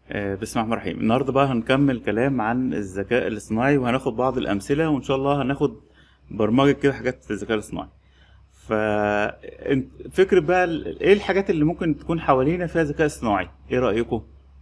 آه، بسم الله الرحمن الرحيم النهارده بقى هنكمل كلام عن الذكاء الاصطناعي وهناخد بعض الأمثلة وإن شاء الله هناخد برمجة كده حاجات في الذكاء الاصطناعي ف انت- فكرة بقى ال- ايه الحاجات اللي ممكن تكون حوالينا فيها ذكاء اصطناعي ايه رأيكم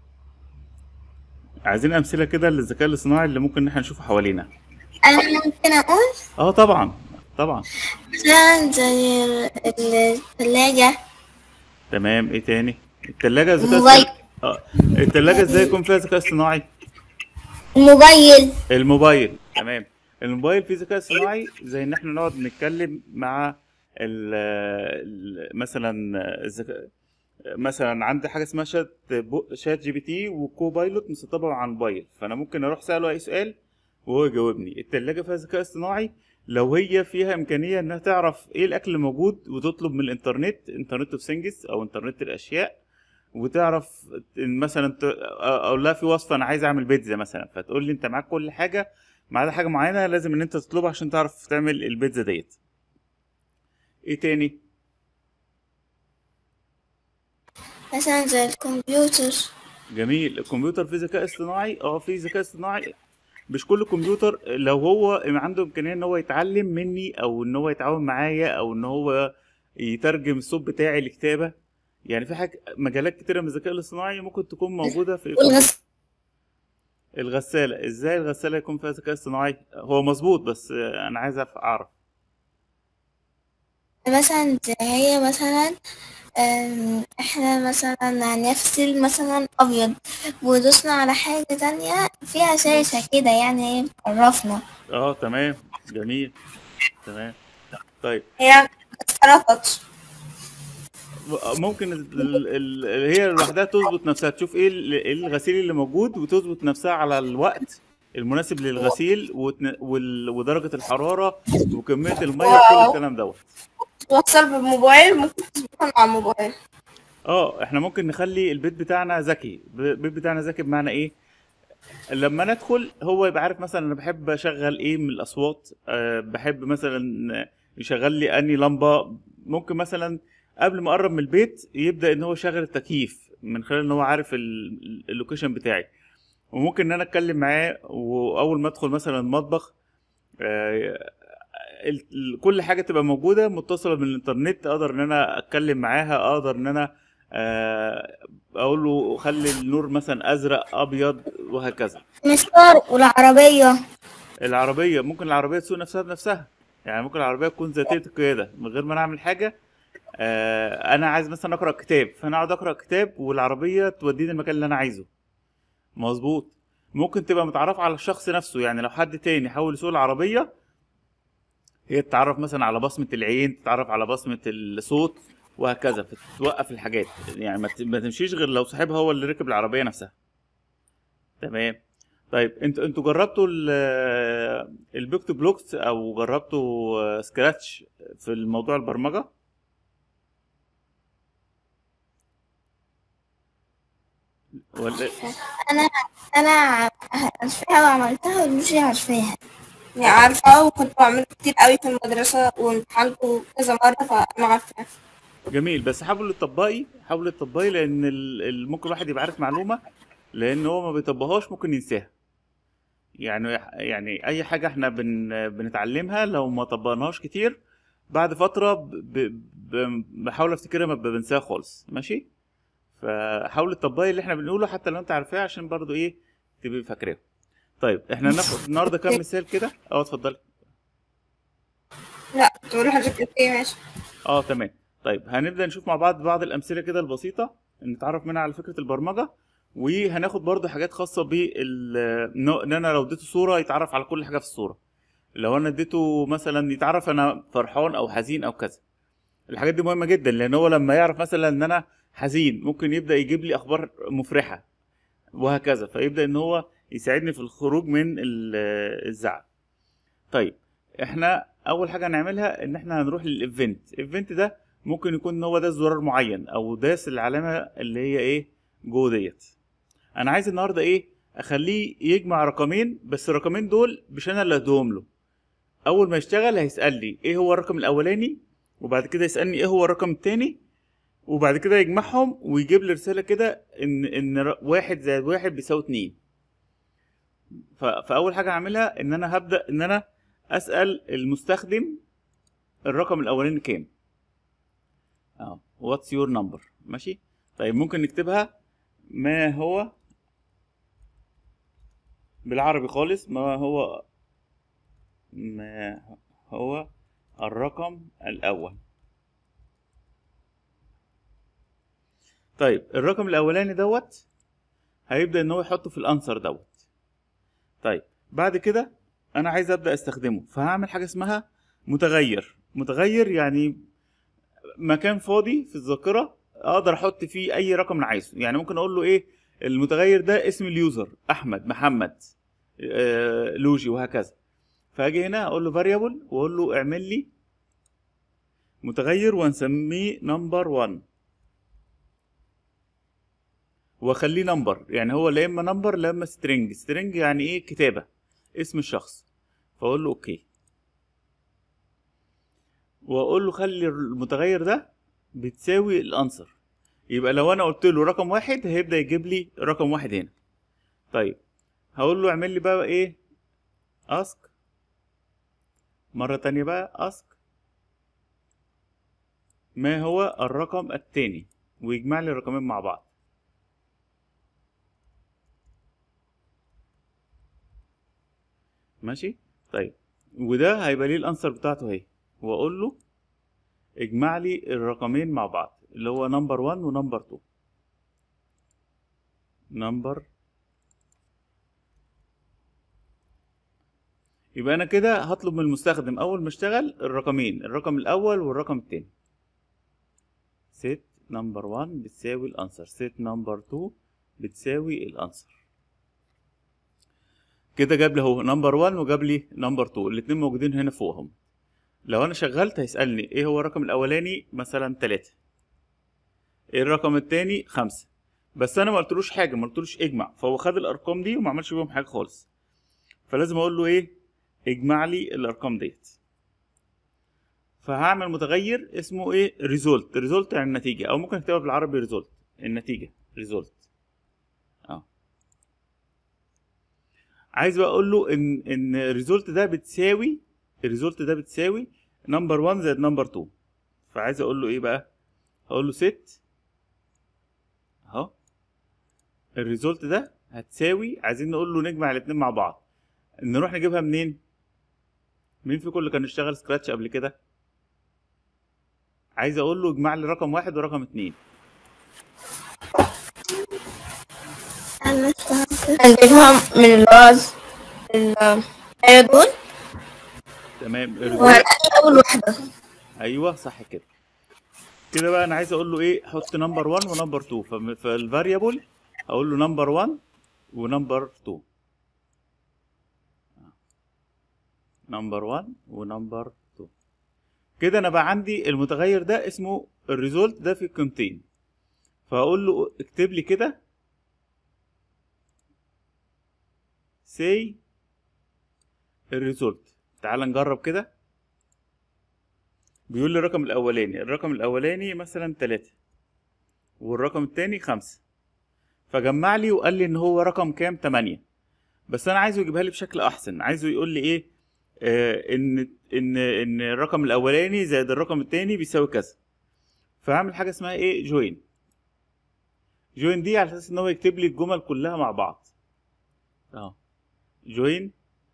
عايزين أمثلة كده للذكاء الاصطناعي اللي ممكن ان احنا نشوفه حوالينا أنا ممكن أقول اه طبعا طبعا مثلا زي ال- الثلاجة تمام ايه تاني التلاجة ذكاء الموبايل. اصطناعي اه التلاجة ازاي يكون فيها ذكاء اصطناعي الموبايل الموبايل تمام الموبايل فيه ذكاء صناعي زي ان احنا نقعد نتكلم مع ال ال- مثلا الذكاء مثلا عندي حاجه اسمها شات بو- شات جي بي تي وكوبايلوت مسطبه على الموبايل فانا ممكن اروح اساله اي سؤال وهو يجاوبني التلاجة فيها ذكاء اصطناعي لو هي فيها امكانيه انها تعرف ايه الاكل اللي موجود وتطلب من الانترنت انترنت اوف ثينجز او انترنت الاشياء وتعرف إن مثلا ت- اقول لها في وصفه انا عايز اعمل بيتزا مثلا فتقول لي انت معاك كل حاجه ما عدا حاجه معينه لازم ان انت تطلبها عشان تعرف تعمل البيتزا ديت ايه تاني مثلا زي الكمبيوتر جميل الكمبيوتر فيه ذكاء اصطناعي اه فيه ذكاء اصطناعي مش كل كمبيوتر لو هو عنده امكانيه ان هو يتعلم مني او ان هو يتعاون معايا او ان هو يترجم الصوت بتاعي لكتابه يعني في حاجه مجالات كتيره من الذكاء الاصطناعي ممكن تكون موجوده في والغسالة الغسالة ازاي الغسالة يكون فيها ذكاء اصطناعي هو مظبوط بس آه، انا عايز أف- اعرف مثلا زي هي مثلا أم، احنا مثلا هنغسل مثلا ابيض ودوسنا على حاجة تانية فيها شاشة كده يعني ايه عرفنا اه تمام جميل تمام طيب هي اترفضت ممكن ال- ال- ال- هي لوحدها تظبط نفسها تشوف ايه ال- إيه الغسيل اللي موجود وتظبط نفسها على الوقت المناسب للغسيل وتن- وال- ودرجة الحرارة وكمية المية وكل الكلام دوت توصل بالموبايل ممكن تظبطها مع الموبايل اه احنا ممكن نخلي البيت بتاعنا ذكي ب- البيت بتاعنا ذكي بمعنى ايه لما ندخل هو يبقى عارف مثلا انا بحب اشغل ايه من الاصوات أه بحب مثلا يشغل لي اني لمبه ممكن مثلا قبل ما اقرب من البيت يبدا ان هو يشغل التكييف من خلال ان هو عارف ال- اللوكيشن بتاعي وممكن ان انا اتكلم معاه واول ما ادخل مثلا المطبخ آه، ال- ال- كل حاجه تبقى موجوده متصله بالانترنت اقدر ان انا اتكلم معاها اقدر ان انا آه، اقول له خلي النور مثلا ازرق ابيض وهكذا المسطار والعربية العربيه ممكن العربيه تسوق نفسها بنفسها يعني ممكن العربيه تكون ذاتيه القياده من غير ما انا اعمل حاجه آه، انا عايز مثلا اقرا كتاب فانا اقعد اقرا كتاب والعربيه توديني المكان اللي انا عايزه مظبوط ممكن تبقى متعرفه على الشخص نفسه يعني لو حد تاني حاول يسوق العربيه هي تتعرف مثلا على بصمه العين تتعرف على بصمه الصوت وهكذا فتوقف الحاجات يعني ما ت- ما تمشيش غير لو صاحبها هو اللي ركب العربيه نفسها تمام طيب انتوا انتوا جربتوا ال- البيك تو بلوكس او جربتوا سكراتش في الموضوع البرمجه ولا انا انا عارفاها وعملتها ومش عارفاها يعني عارفاها وكنت بعمل كتير قوي في المدرسة وامتحنته كذا مرة فأنا عارفاها جميل بس حاولوا تطبقي حاولوا تطبقي لان ال- ال- ممكن الواحد يبقى عارف معلومه لان هو ما بيطبقهاش ممكن ينساها يعني يعني اي حاجه احنا بن بنتعلمها لو ما طبقناهاش كتير بعد فتره ب- ب- ب- بحاول افتكرها ما بنساها خالص ماشي فحاول تطبقي اللي احنا بنقوله حتى لو انت عارفاه عشان برضو ايه تبقي فاكراه طيب احنا هناخد النهارده كام مثال كده اه اتفضلي لا تقول حضرتك ايه ماشي اه تمام طيب هنبدا نشوف مع بعض بعض الامثله كده البسيطه نتعرف منها على فكره البرمجه وهناخد برضو حاجات خاصه بال إنه- ان انا لو اديته صوره يتعرف على كل حاجه في الصوره لو انا اديته مثلا يتعرف انا فرحان او حزين او كذا الحاجات دي مهمه جدا لان هو لما يعرف مثلا ان انا حزين ممكن يبدا يجيب لي اخبار مفرحه وهكذا فيبدا ان هو يساعدني في الخروج من ال- الزعل طيب احنا اول حاجه هنعملها ان احنا هنروح للايفنت الايفنت ده ممكن يكون هو ده زرار معين او داس العلامه اللي هي ايه جوه ديت انا عايز النهارده ايه اخليه يجمع رقمين بس الرقمين دول مش انا اللي هديهم له اول ما يشتغل هيسال لي ايه هو الرقم الاولاني وبعد كده يسالني ايه هو الرقم التاني وبعد كده يجمعهم ويجيب لي رساله كده ان ان ر- واحد زائد واحد بيساوي اتنين ف- فاول حاجه هعملها ان انا هبدا ان انا اسال المستخدم الرقم الاولاني كام اه واتس يور نمبر ماشي طيب ممكن نكتبها ما هو بالعربي خالص ما هو ما هو الرقم الاول طيب الرقم الاولاني دوت هيبدا ان هو يحطه في الانسر دوت طيب بعد كده انا عايز ابدا استخدمه فهعمل حاجه اسمها متغير متغير يعني مكان فاضي في الذاكره اقدر احط فيه اي رقم انا عايزه يعني ممكن اقول له ايه المتغير ده اسم اليوزر احمد محمد آه، لوجي وهكذا فاجي هنا اقول له فاريبل واقول له اعمل لي متغير ونسميه نمبر 1 واخليه نمبر يعني هو لا اما نمبر لا اما سترينج سترينج يعني ايه كتابه اسم الشخص فاقول له اوكي واقول له خلي المتغير ده بتساوي الانسر يبقى لو انا قلت له رقم واحد هيبدا يجيب لي رقم واحد هنا طيب هقول له اعمل لي بقى ايه اسك مرة تانية بقى اسك ما هو الرقم التاني ويجمع لي الرقمين مع بعض ماشي طيب وده هيبقى ليه الانسر بتاعته اهي واقول له اجمع لي الرقمين مع بعض اللي هو نمبر 1 ونمبر 2 نمبر يبقى انا كده هطلب من المستخدم اول ما اشتغل الرقمين الرقم الاول والرقم التاني set نمبر 1 بتساوي الانسر set نمبر 2 بتساوي الانسر كده جاب لي اهو نمبر 1 وجاب لي نمبر 2 الاتنين موجودين هنا فوقهم لو انا شغلت هيسالني ايه هو الرقم الاولاني مثلا 3 ايه الرقم التاني 5 بس انا ما قلتلوش حاجه ما قلتلوش اجمع فهو خد الارقام دي وما عملش بيهم حاجه خالص فلازم اقول له ايه اجمع لي الارقام ديت فهعمل متغير اسمه ايه ريزولت ريزولت يعني النتيجه او ممكن اكتبها بالعربي ريزولت النتيجه ريزولت اه عايز بقى اقول له ان ان الريزولت ده بتساوي الريزولت ده بتساوي نمبر 1 زائد نمبر 2 فعايز اقول له ايه بقى هقول له set اهو الريزولت ده هتساوي عايزين نقول له نجمع الاتنين مع بعض نروح نجيبها منين مين فيكم اللي كان اشتغل سكراتش قبل كده عايز اقول له اجمع لي رقم واحد ورقم اتنين انا اشتغلت هنجيبها من الراس ال- ايوه دول تمام الريزولت وهنقل اول واحدة ايوه صح كده كده بقى انا عايز اقول له ايه حط نمبر 1 ونمبر 2 فم- فالفاريبل اقول له نمبر 1 ونمبر 2 نمبر 1 ونمبر 2 كده انا بقى عندي المتغير ده اسمه الريزولت ده في قيمتين فاقول له اكتب لي كده سي الريزولت تعال نجرب كده بيقول لي الرقم الاولاني الرقم الاولاني مثلا 3 والرقم التاني 5 فجمع لي وقال لي ان هو رقم كام 8 بس انا عايزه يجيبها لي بشكل احسن عايزه يقول لي ايه آه ان ان ان الرقم الاولاني زائد الرقم التاني بيساوي كذا فهعمل حاجه اسمها ايه جوين جوين دي على اساس ان هو يكتب لي الجمل كلها مع بعض اه جوين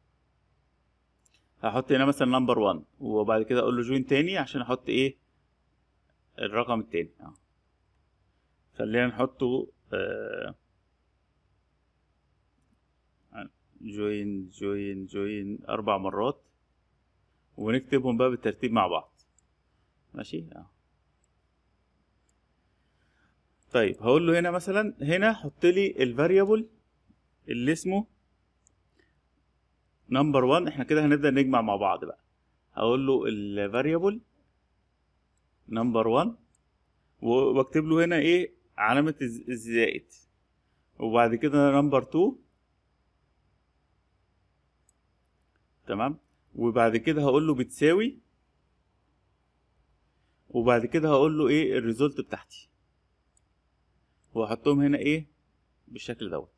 هحط هنا مثلا نمبر 1 وبعد كده اقول له جوين تاني عشان احط ايه الرقم التاني اه خلينا نحطه آه جوين جوين جوين اربع مرات ونكتبهم بقى بالترتيب مع بعض ماشي اه طيب هقول له هنا مثلا هنا حط لي الفاريبل اللي اسمه نمبر 1 احنا كده هنبدا نجمع مع بعض بقى هقول له الفاريبل نمبر 1 واكتب له هنا ايه علامه الز- الزائد وبعد كده نمبر 2 تمام وبعد كده هقول له بتساوي وبعد كده هقول له ايه الريزولت بتاعتي واحطهم هنا ايه بالشكل دوت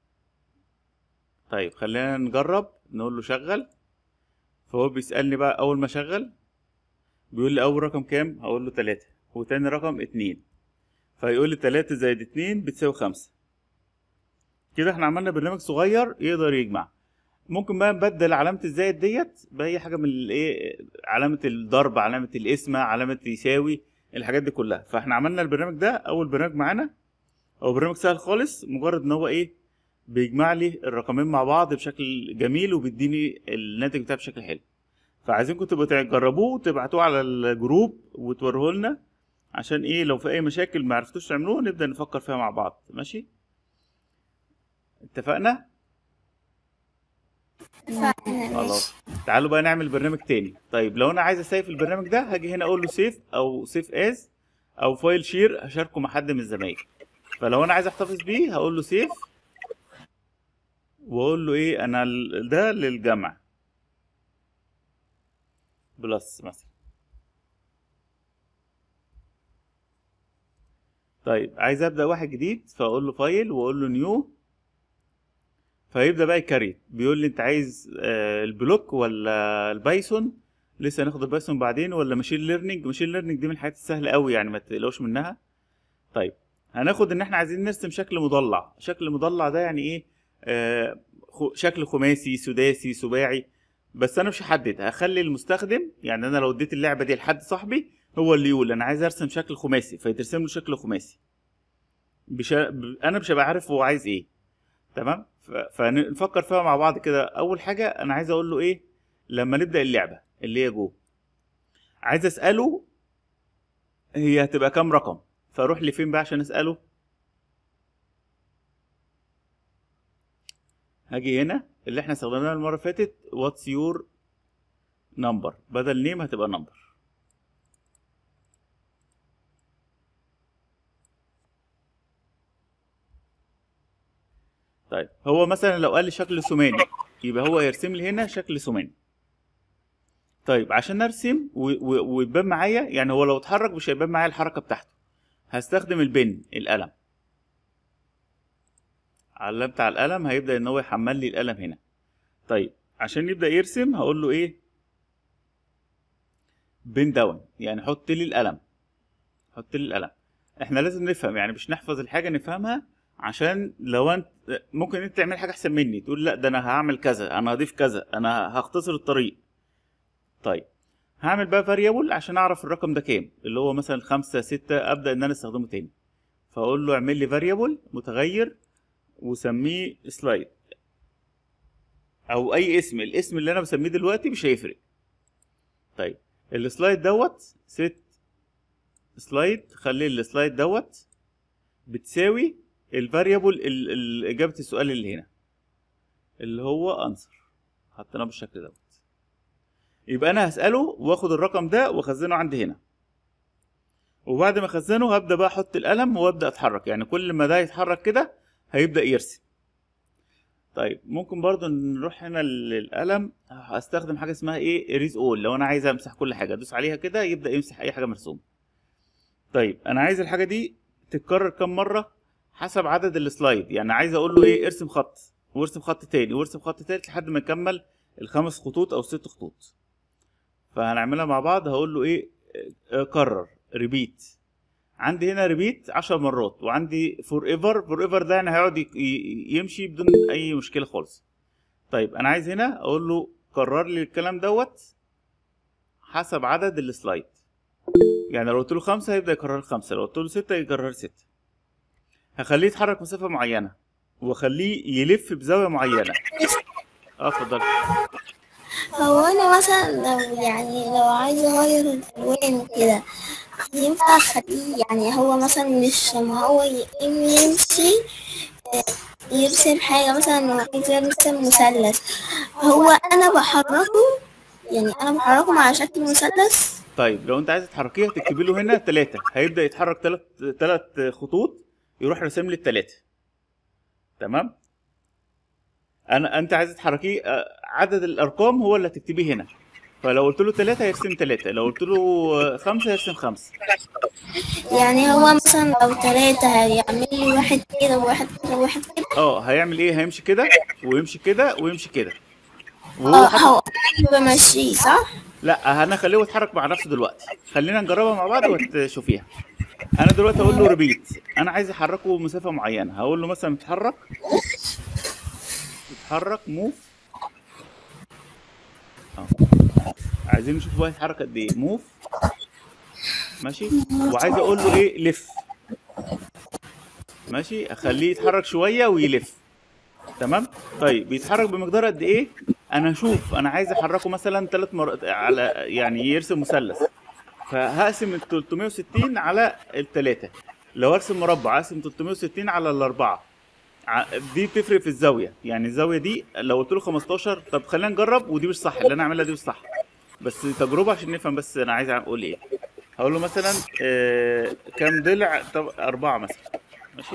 طيب خلينا نجرب نقول له شغل فهو بيسألني بقى أول ما أشغل بيقول لي أول رقم كام؟ هقول له تلاتة وتاني رقم اتنين فيقول لي تلاتة زائد اتنين بتساوي خمسة كده احنا عملنا برنامج صغير يقدر يجمع ممكن بقى نبدل علامة الزائد ديت بأي حاجة من الايه علامة الضرب علامة القسمة علامة يساوي الحاجات دي كلها فاحنا عملنا البرنامج ده أول برنامج معانا هو برنامج سهل خالص مجرد ان هو ايه بيجمع لي الرقمين مع بعض بشكل جميل وبيديني الناتج بتاعه بشكل حلو فعايزينكم تبقوا تجربوه وتبعتوه على الجروب وتوروه لنا عشان ايه لو في اي مشاكل ما عرفتوش تعملوه نبدا نفكر فيها مع بعض ماشي اتفقنا فعلا ماشي خلاص تعالوا بقى نعمل برنامج تاني طيب لو انا عايز اسيف البرنامج ده هاجي هنا اقول له سيف او سيف از او فايل شير هشاركه مع حد من الزمايل فلو انا عايز احتفظ بيه هقول له سيف واقول له ايه انا ال- ده للجمع بلس مثلا طيب عايز ابدا واحد جديد فاقول له فايل واقول له نيو فيبدا بقى يكريت بيقول لي انت عايز آه، البلوك ولا البايثون لسه هناخد البايثون بعدين ولا ماشين ليرنينج ماشين ليرنينج دي من الحاجات السهله قوي يعني ما تقلقوش منها طيب هناخد ان احنا عايزين نرسم شكل مضلع شكل مضلع ده يعني ايه آه خ- شكل خماسي سداسي سباعي بس انا مش هحدد هخلي المستخدم يعني انا لو اديت اللعبه دي لحد صاحبي هو اللي يقول انا عايز ارسم شكل خماسي فيترسم له شكل خماسي بش... ب- انا مش هبقى عارف هو عايز ايه تمام ف... فنفكر فيها مع بعض كده اول حاجه انا عايز اقول له ايه لما نبدا اللعبه اللي هي جوه عايز اساله هي هتبقى كام رقم فاروح لفين بقى عشان اساله هاجي هنا اللي احنا استخدمناه المره اللي فاتت واتس يور نمبر بدل نيم هتبقى نمبر طيب هو مثلا لو قال لي شكل ثماني يبقى هو يرسم لي هنا شكل ثماني طيب عشان ارسم و- و- ويبان معايا يعني هو لو اتحرك مش هيبان معايا الحركه بتاعته هستخدم البن القلم علمت على القلم هيبدا ان هو يحمل لي القلم هنا طيب عشان يبدا يرسم هقول له ايه بين داون يعني حط لي القلم حط لي القلم احنا لازم نفهم يعني مش نحفظ الحاجه نفهمها عشان لو انت ممكن انت تعمل حاجه احسن مني تقول لا ده انا هعمل كذا انا هضيف كذا انا هختصر الطريق طيب هعمل بقى فاريبل عشان اعرف الرقم ده كام اللي هو مثلا خمسة ستة ابدا ان انا استخدمه تاني فاقول له اعمل لي فاريبل متغير وسميه سلايد او اي اسم الاسم اللي انا بسميه دلوقتي مش هيفرق طيب السلايد دوت ست سلايد خلي السلايد دوت بتساوي الفاريبل اجابه السؤال اللي هنا اللي هو انسر حطيناه بالشكل دوت يبقى انا هساله واخد الرقم ده واخزنه عندي هنا وبعد ما اخزنه هبدا بقى احط القلم وابدا اتحرك يعني كل ما ده يتحرك كده هيبدا يرسم طيب ممكن برضو نروح هنا للقلم هستخدم حاجه اسمها ايه اريز اول لو انا عايز امسح كل حاجه ادوس عليها كده يبدا يمسح اي حاجه مرسومه طيب انا عايز الحاجه دي تتكرر كم مره حسب عدد السلايد يعني عايز اقول له ايه ارسم خط وارسم خط تاني وارسم خط تالت لحد ما يكمل الخمس خطوط او ست خطوط فهنعملها مع بعض هقول له ايه اه، كرر ريبيت عندي هنا ريبيت 10 مرات وعندي فور ايفر فور ايفر ده يعني هيقعد ي- ي- يمشي بدون اي مشكله خالص طيب انا عايز هنا اقول له كرر لي الكلام دوت حسب عدد السلايد يعني لو قلت له خمسة هيبدأ يكرر خمسة لو قلت له ستة يكرر ستة هخليه يتحرك مسافة معينة واخليه يلف بزاوية معينة اه اتفضل هو انا مثلا لو يعني لو عايز اغير الالوان كده ينفع اخليه يعني هو مثلا مش لما هو ي- يمشي آه، يرسم حاجة مثلا لو عايز يرسم مثلث هو انا بحركه يعني انا بحركه مع شكل مثلث طيب لو انت عايز تحركيه هتكتبي له هنا ثلاثة هيبدأ يتحرك ثلاث ثلاث خطوط يروح راسم لي الثلاثة تمام انا انت عايز تحركيه آه، عدد الارقام هو اللي هتكتبيه هنا فلو قلت له ثلاثة هيرسم ثلاثة لو قلت له خمسة هيرسم خمسة يعني هو مثلا لو تلاتة هيعمل لي واحد كده وواحد كده وواحد كده اه هيعمل ايه هيمشي كده ويمشي كده ويمشي كده وهو اه حتى هو بمشيه صح؟ لا انا خليه يتحرك مع نفسه دلوقتي خلينا نجربها مع بعض وتشوفيها انا دلوقتي اقول له ريبيت انا عايز احركه مسافه معينه هقول له مثلا اتحرك اتحرك موف اه عايزين نشوف بقى يتحرك قد ايه موف ماشي وعايز اقول له ايه لف ماشي اخليه يتحرك شويه ويلف تمام طيب بيتحرك بمقدار قد ايه انا هشوف انا عايز احركه مثلا ثلاث مرات على يعني يرسم مثلث فهقسم ال 360 على الثلاثه لو ارسم مربع اقسم 360 على الاربعه ع- دي بتفرق في الزاويه يعني الزاويه دي لو قلت له 15 طب خلينا نجرب ودي مش صح اللي انا اعملها دي مش صح بس تجربه عشان نفهم بس انا عايز اقول ايه هقول له مثلا آه كام ضلع طب اربعه مثلا ماشي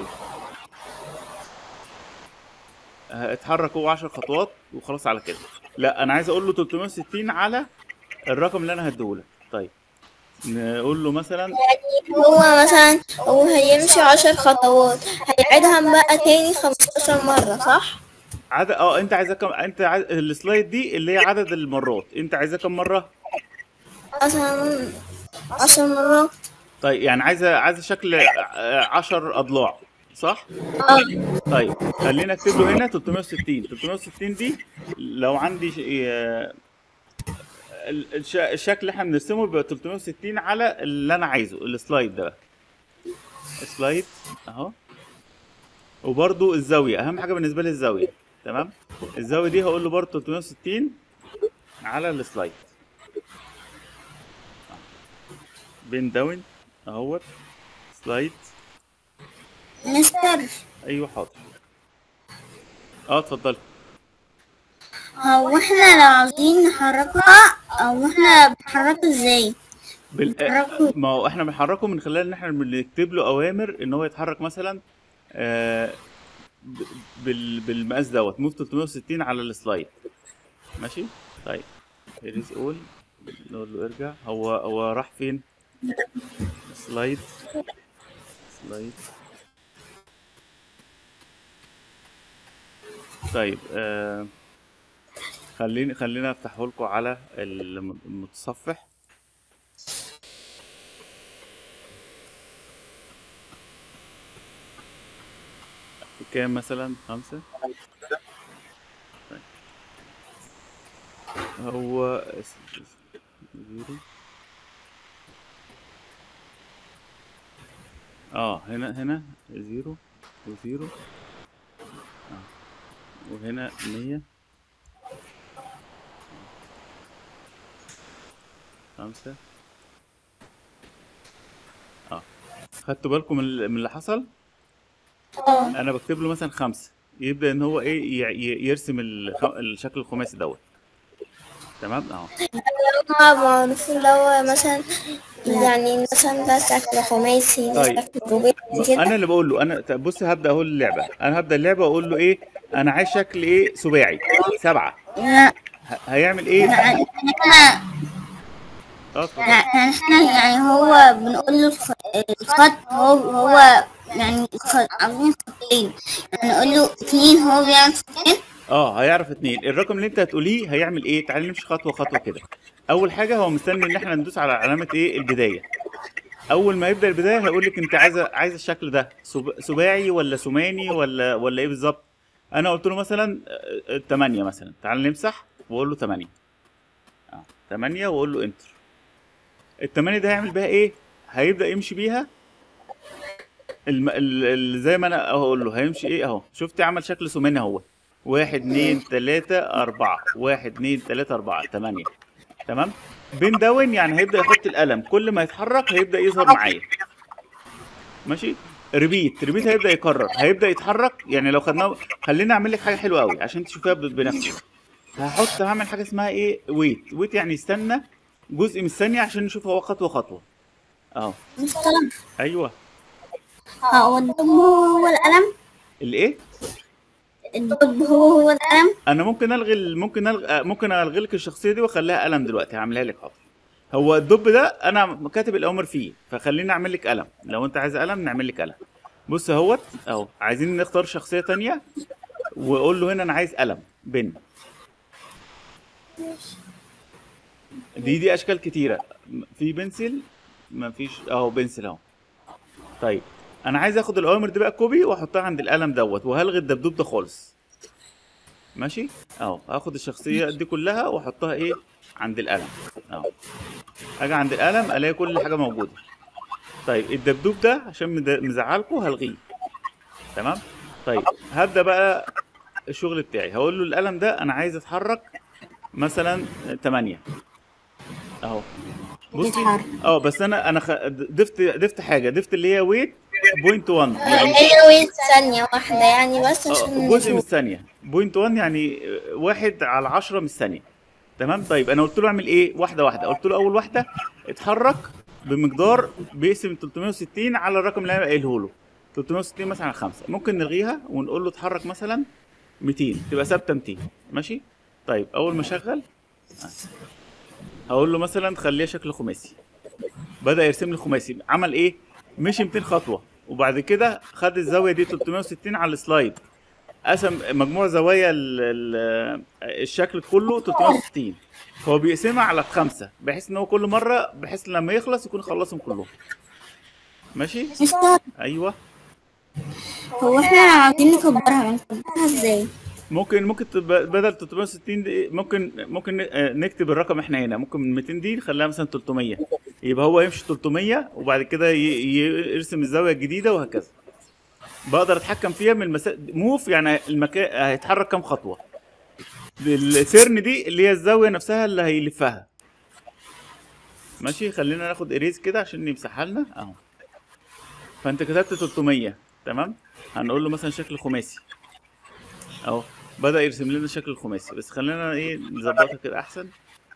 اتحرك هو 10 خطوات وخلاص على كده لا انا عايز اقول له 360 على الرقم اللي انا هديهولك طيب نقول له مثلا هو مثلا هو هيمشي عشر خطوات هيعيدها بقى تاني خمستاشر مرة صح؟ عدد اه انت عايزها كم انت عايز... السلايد دي اللي هي عدد المرات انت عايزها كم مره مثلا عشر مرات طيب يعني عايزه عايزه شكل 10 اضلاع صح اه طيب خلينا اكتب له هنا 360 360 دي لو عندي ش... آه، ال- الش... الشكل اللي احنا بنرسمه بيبقى 360 على اللي انا عايزه السلايد ده سلايد اهو وبرده الزاويه اهم حاجه بالنسبه لي الزاويه تمام الزاويه دي هقول له برده 360 على السلايد بين داون اهوت سلايد مستر ايوه حاضر اه اتفضل هو احنا لو عاوزين نحركها او احنا بنحركها ازاي؟ بال... بنحركه ما هو احنا بنحركه من خلال ان احنا بنكتب له اوامر ان هو يتحرك مثلا آه ب- بال... بالمقاس دوت موف 360 على السلايد ماشي طيب اريز اول نقول له ارجع هو هو راح فين سلايد سلايد طيب آه خليني خلينا افتحه لكم على الم- المتصفح كام مثلا خمسة طيب. هو اس- اس- زيرو اه هنا هنا زيرو وزيرو آه. وهنا مية خمسة اه خدتوا بالكم من ال- من اللي حصل؟ اه انا بكتب له مثلا خمسة يبدا ان هو ايه ي- ي- يرسم الخ... الشكل الخماسي دوت تمام اهو اه معروف اللي هو مثلا يعني مثلا ده شكل خماسي ده طيب. شكل رباعي كده انا اللي بقول له انا طب بص هبدا اقول اللعبه انا هبدا اللعبه واقول له ايه انا عايز شكل ايه سباعي سبعه لا ه... هيعمل ايه يعني احنا اه اتفضل. يعني احنا يعني هو بنقول له الخ- الخط هو هو يعني الخ- عاملين خطين يعني نقول له اتنين هو بيعمل خطين اه هيعرف اتنين الرقم اللي انت هتقوليه هيعمل ايه تعالى نمشي خطوه خطوه كده اول حاجه هو مستني ان احنا ندوس على علامه ايه البدايه اول ما يبدا البدايه هيقول لك انت عايز عايز الشكل ده سب- سباعي ولا ثماني ولا ولا ايه بالظبط انا قلت له مثلا 8 مثلا تعال نمسح واقول له 8 اه 8 واقول له انتر التمانية ده هيعمل بيها ايه هيبدا يمشي بيها الم... ال... ال... زي ما انا اقول له هيمشي ايه اهو شفت عمل شكل ثماني اهو واحد اتنين تلاتة أربعة واحد اتنين تلاتة أربعة تمانية تمام بين داون يعني هيبدأ يحط القلم كل ما يتحرك هيبدأ يظهر معايا ماشي ريبيت ريبيت هيبدأ يكرر هيبدأ يتحرك يعني لو خدناه خلينا أعمل لك حاجة حلوة قوي عشان تشوفيها ب- بنفسك هحط هعمل حاجة اسمها ايه ويت ويت يعني استنى جزء من الثانية عشان نشوف هو خطوة خطوة اهو مستلم ايوه اه قدامه هو القلم الايه الدب هو هو القلم انا ممكن الغي ال- ممكن الغي آه، ممكن الغي لك الشخصيه دي واخليها قلم دلوقتي هعملها لك حاضر هو الدب ده انا كاتب الاوامر فيه فخليني اعمل لك قلم لو انت عايز قلم نعمل لك قلم بص اهوت اهو عايزين نختار شخصيه تانية واقول له هنا انا عايز قلم بن دي دي اشكال كتيره في بنسل مفيش اهو بنسل اهو طيب انا عايز اخد الاوامر دي بقى كوبي واحطها عند القلم دوت وهلغي الدبدوب ده خالص ماشي اهو هاخد الشخصيه دي كلها واحطها ايه عند القلم اهو اجي عند القلم الاقي كل حاجه موجوده طيب الدبدوب ده عشان مد- مزعلكوا هلغيه تمام طيب هبدا بقى الشغل بتاعي هقول له القلم ده انا عايز اتحرك مثلا 8 اهو بصي يتحرك. اه بس انا انا خ... ضفت ضفت حاجه ضفت اللي هي ويت بوينت 1 يعني هي وين ثانية واحدة يعني بس آه، عشان جزء من نشوف الثانية بوينت 1 يعني واحد على عشرة من الثانية تمام طيب انا قلت له اعمل ايه واحدة واحدة قلت له اول واحدة اتحرك بمقدار بيقسم 360 على الرقم اللي انا قايله له 360 مثلا على 5 ممكن نلغيها ونقول له اتحرك مثلا 200 تبقى ثابتة 200 ماشي طيب اول ما اشغل آه. هقول له مثلا خليها شكل خماسي بدأ يرسم لي خماسي عمل ايه مشي 200 خطوة وبعد كده خد الزاوية دي 360 على السلايد قسم مجموع زوايا ال ال الشكل كله 360 هو بيقسمها على خمسة بحيث ان هو كل مرة بحيث لما يخلص يكون خلصهم كلهم ماشي مستر ايوه هو احنا عاوزين نكبرها بنكبرها ازاي؟ ممكن ممكن تبقى بدل 360 دي ممكن ممكن آه، نكتب الرقم احنا هنا ممكن من 200 دي نخليها مثلا 300 يبقى هو يمشي 300 وبعد كده ي- ي- يرسم الزاويه الجديده وهكذا بقدر اتحكم فيها من المسا... موف يعني المكان هيتحرك كام خطوه السيرن دي اللي هي الزاويه نفسها اللي هيلفها ماشي خلينا ناخد اريز كده عشان يمسحها لنا اهو فانت كتبت 300 تمام هنقول له مثلا شكل خماسي اهو بدأ يرسم لنا شكل الخماسي بس خلينا ايه نظبطها كده احسن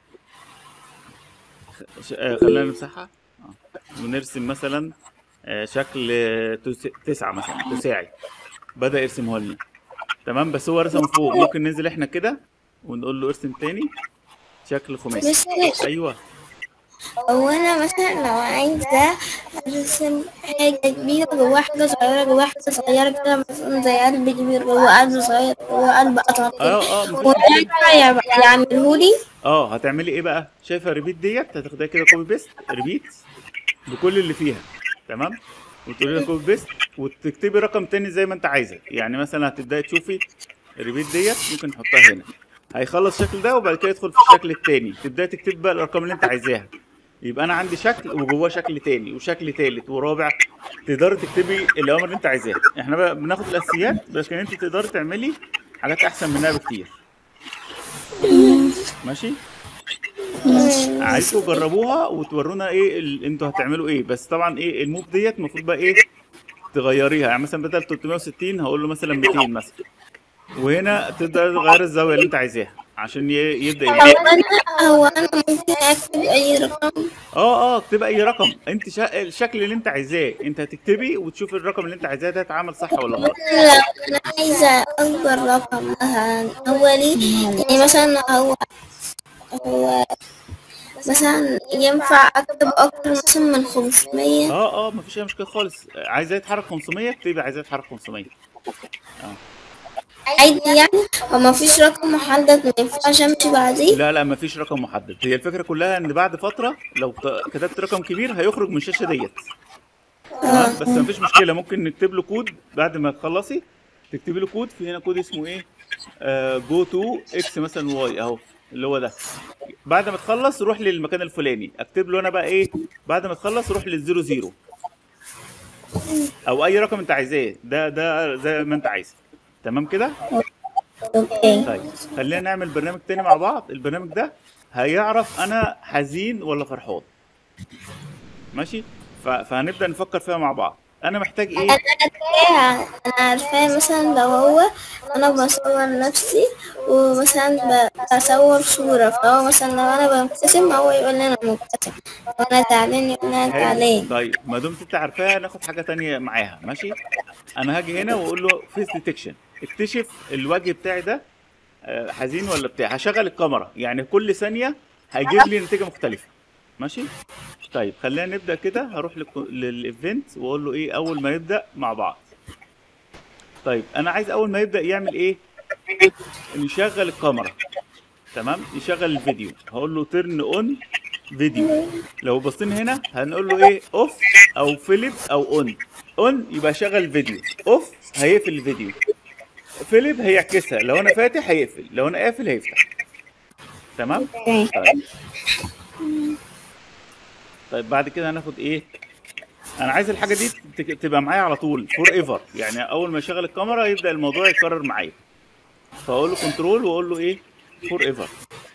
خ- ش- آه، خلينا نمسحها آه. ونرسم مثلا آه، شكل آه، تس- تسعة مثلا تساعي بدأ يرسمه لنا تمام بس هو رسم فوق ممكن ننزل احنا كده ونقول له ارسم تاني شكل خماسي بس ايوه هو انا مثلا لو عايزة ارسم حاجة كبيرة جواها حاجة صغيرة جواها حاجة صغيرة كده مثلا زي قلب كبير جوه قلب صغير جوه قلب اصغر كده اه اه مفيش هو مشكلة. ينفع يعم- يعملهولي اه هتعملي ايه بقى شايفه ريبيت ديت هتاخديها كده كوبي بيست ريبيت بكل اللي فيها تمام وتقولي لها كوبي بيست وتكتبي رقم تاني زي ما انت عايزه يعني مثلا هتبداي تشوفي الريبيت ديت ممكن نحطها هنا هيخلص الشكل ده وبعد كده يدخل في الشكل التاني تبداي تكتبي بقى الارقام اللي انت عايزاها يبقى انا عندي شكل وجواه شكل تاني وشكل تالت ورابع تقدري تكتبي الاوامر اللي انت عايزاها احنا بقى بناخد الاساسيات لكن انت تقدري تعملي حاجات احسن منها بكتير ماشي عايزكم تجربوها وتورونا ايه ال... انتوا هتعملوا ايه بس طبعا ايه الموف ديت المفروض بقى ايه تغيريها يعني مثلا بدل 360 هقول له مثلا 200 مثلا وهنا تقدر تغير الزاويه اللي انت عايزاها عشان ي... يبدا هو يبقى. انا هو انا ممكن اكتب اي رقم اه اه اكتبي اي رقم انت شا... الشكل اللي انت عايزاه انت هتكتبي وتشوفي الرقم اللي انت عايزاه ده اتعمل صح ولا غلط لا انا عايزة اكبر رقم مثلا هو ليه يعني مثلا هو هو مثلا ينفع اكتب اكتر مثلا من 500 اه اه مفيش اي مشكله خالص عايزاه يتحرك 500 اكتبي عايزاه يتحرك 500 عادي يعني هو مفيش رقم محدد ما ينفعش امشي بعديه لا لا مفيش رقم محدد هي الفكره كلها ان بعد فتره لو ت- كتبت رقم كبير هيخرج من الشاشه ديت تمام بس مفيش مشكله ممكن نكتب له كود بعد ما تخلصي تكتبي له كود في هنا كود اسمه ايه جو تو اكس مثلا واي اهو اللي هو ده بعد ما تخلص روح للمكان الفلاني اكتب له انا بقى ايه بعد ما تخلص روح للزيرو زيرو او اي رقم انت عايزاه ده ده زي ما انت عايز تمام كده اوكي طيب خلينا نعمل برنامج تاني مع بعض البرنامج ده هيعرف انا حزين ولا فرحان ماشي ف... فهنبدا نفكر فيها مع بعض انا محتاج ايه انا عارفاه انا عارفاه مثلا لو هو انا بصور نفسي ومثلا ب- بصور صورة فهو مثلا لو انا ببتسم هو يقول لي انا مبتسم لو انا تعبان يقول لي انا حلو. تعبان طيب ما دمت انت عارفاها ناخد حاجه تانية معاها ماشي انا هاجي هنا واقول له فيس ديتكشن اكتشف الوجه بتاعي ده آه، حزين ولا بتاع هشغل الكاميرا يعني كل ثانيه هيجيب لي نتيجه مختلفه ماشي طيب خلينا نبدا كده هروح للكو- للايفنت واقول له ايه اول ما نبدا مع بعض طيب انا عايز اول ما يبدا يعمل ايه يشغل الكاميرا تمام يشغل الفيديو هقول له ترن اون فيديو لو بصينا هنا هنقول له ايه اوف او فيليب او اون اون يبقى شغل الفيديو اوف هيقفل الفيديو فيليب هيعكسها لو انا فاتح هيقفل لو انا قافل هيفتح تمام اوكي طيب طيب بعد كده هناخد ايه انا عايز الحاجه دي تك- تبقى معايا على طول فور ايفر يعني اول ما اشغل الكاميرا يبدا الموضوع يتكرر معايا فاقول له كنترول واقول له ايه فور ايفر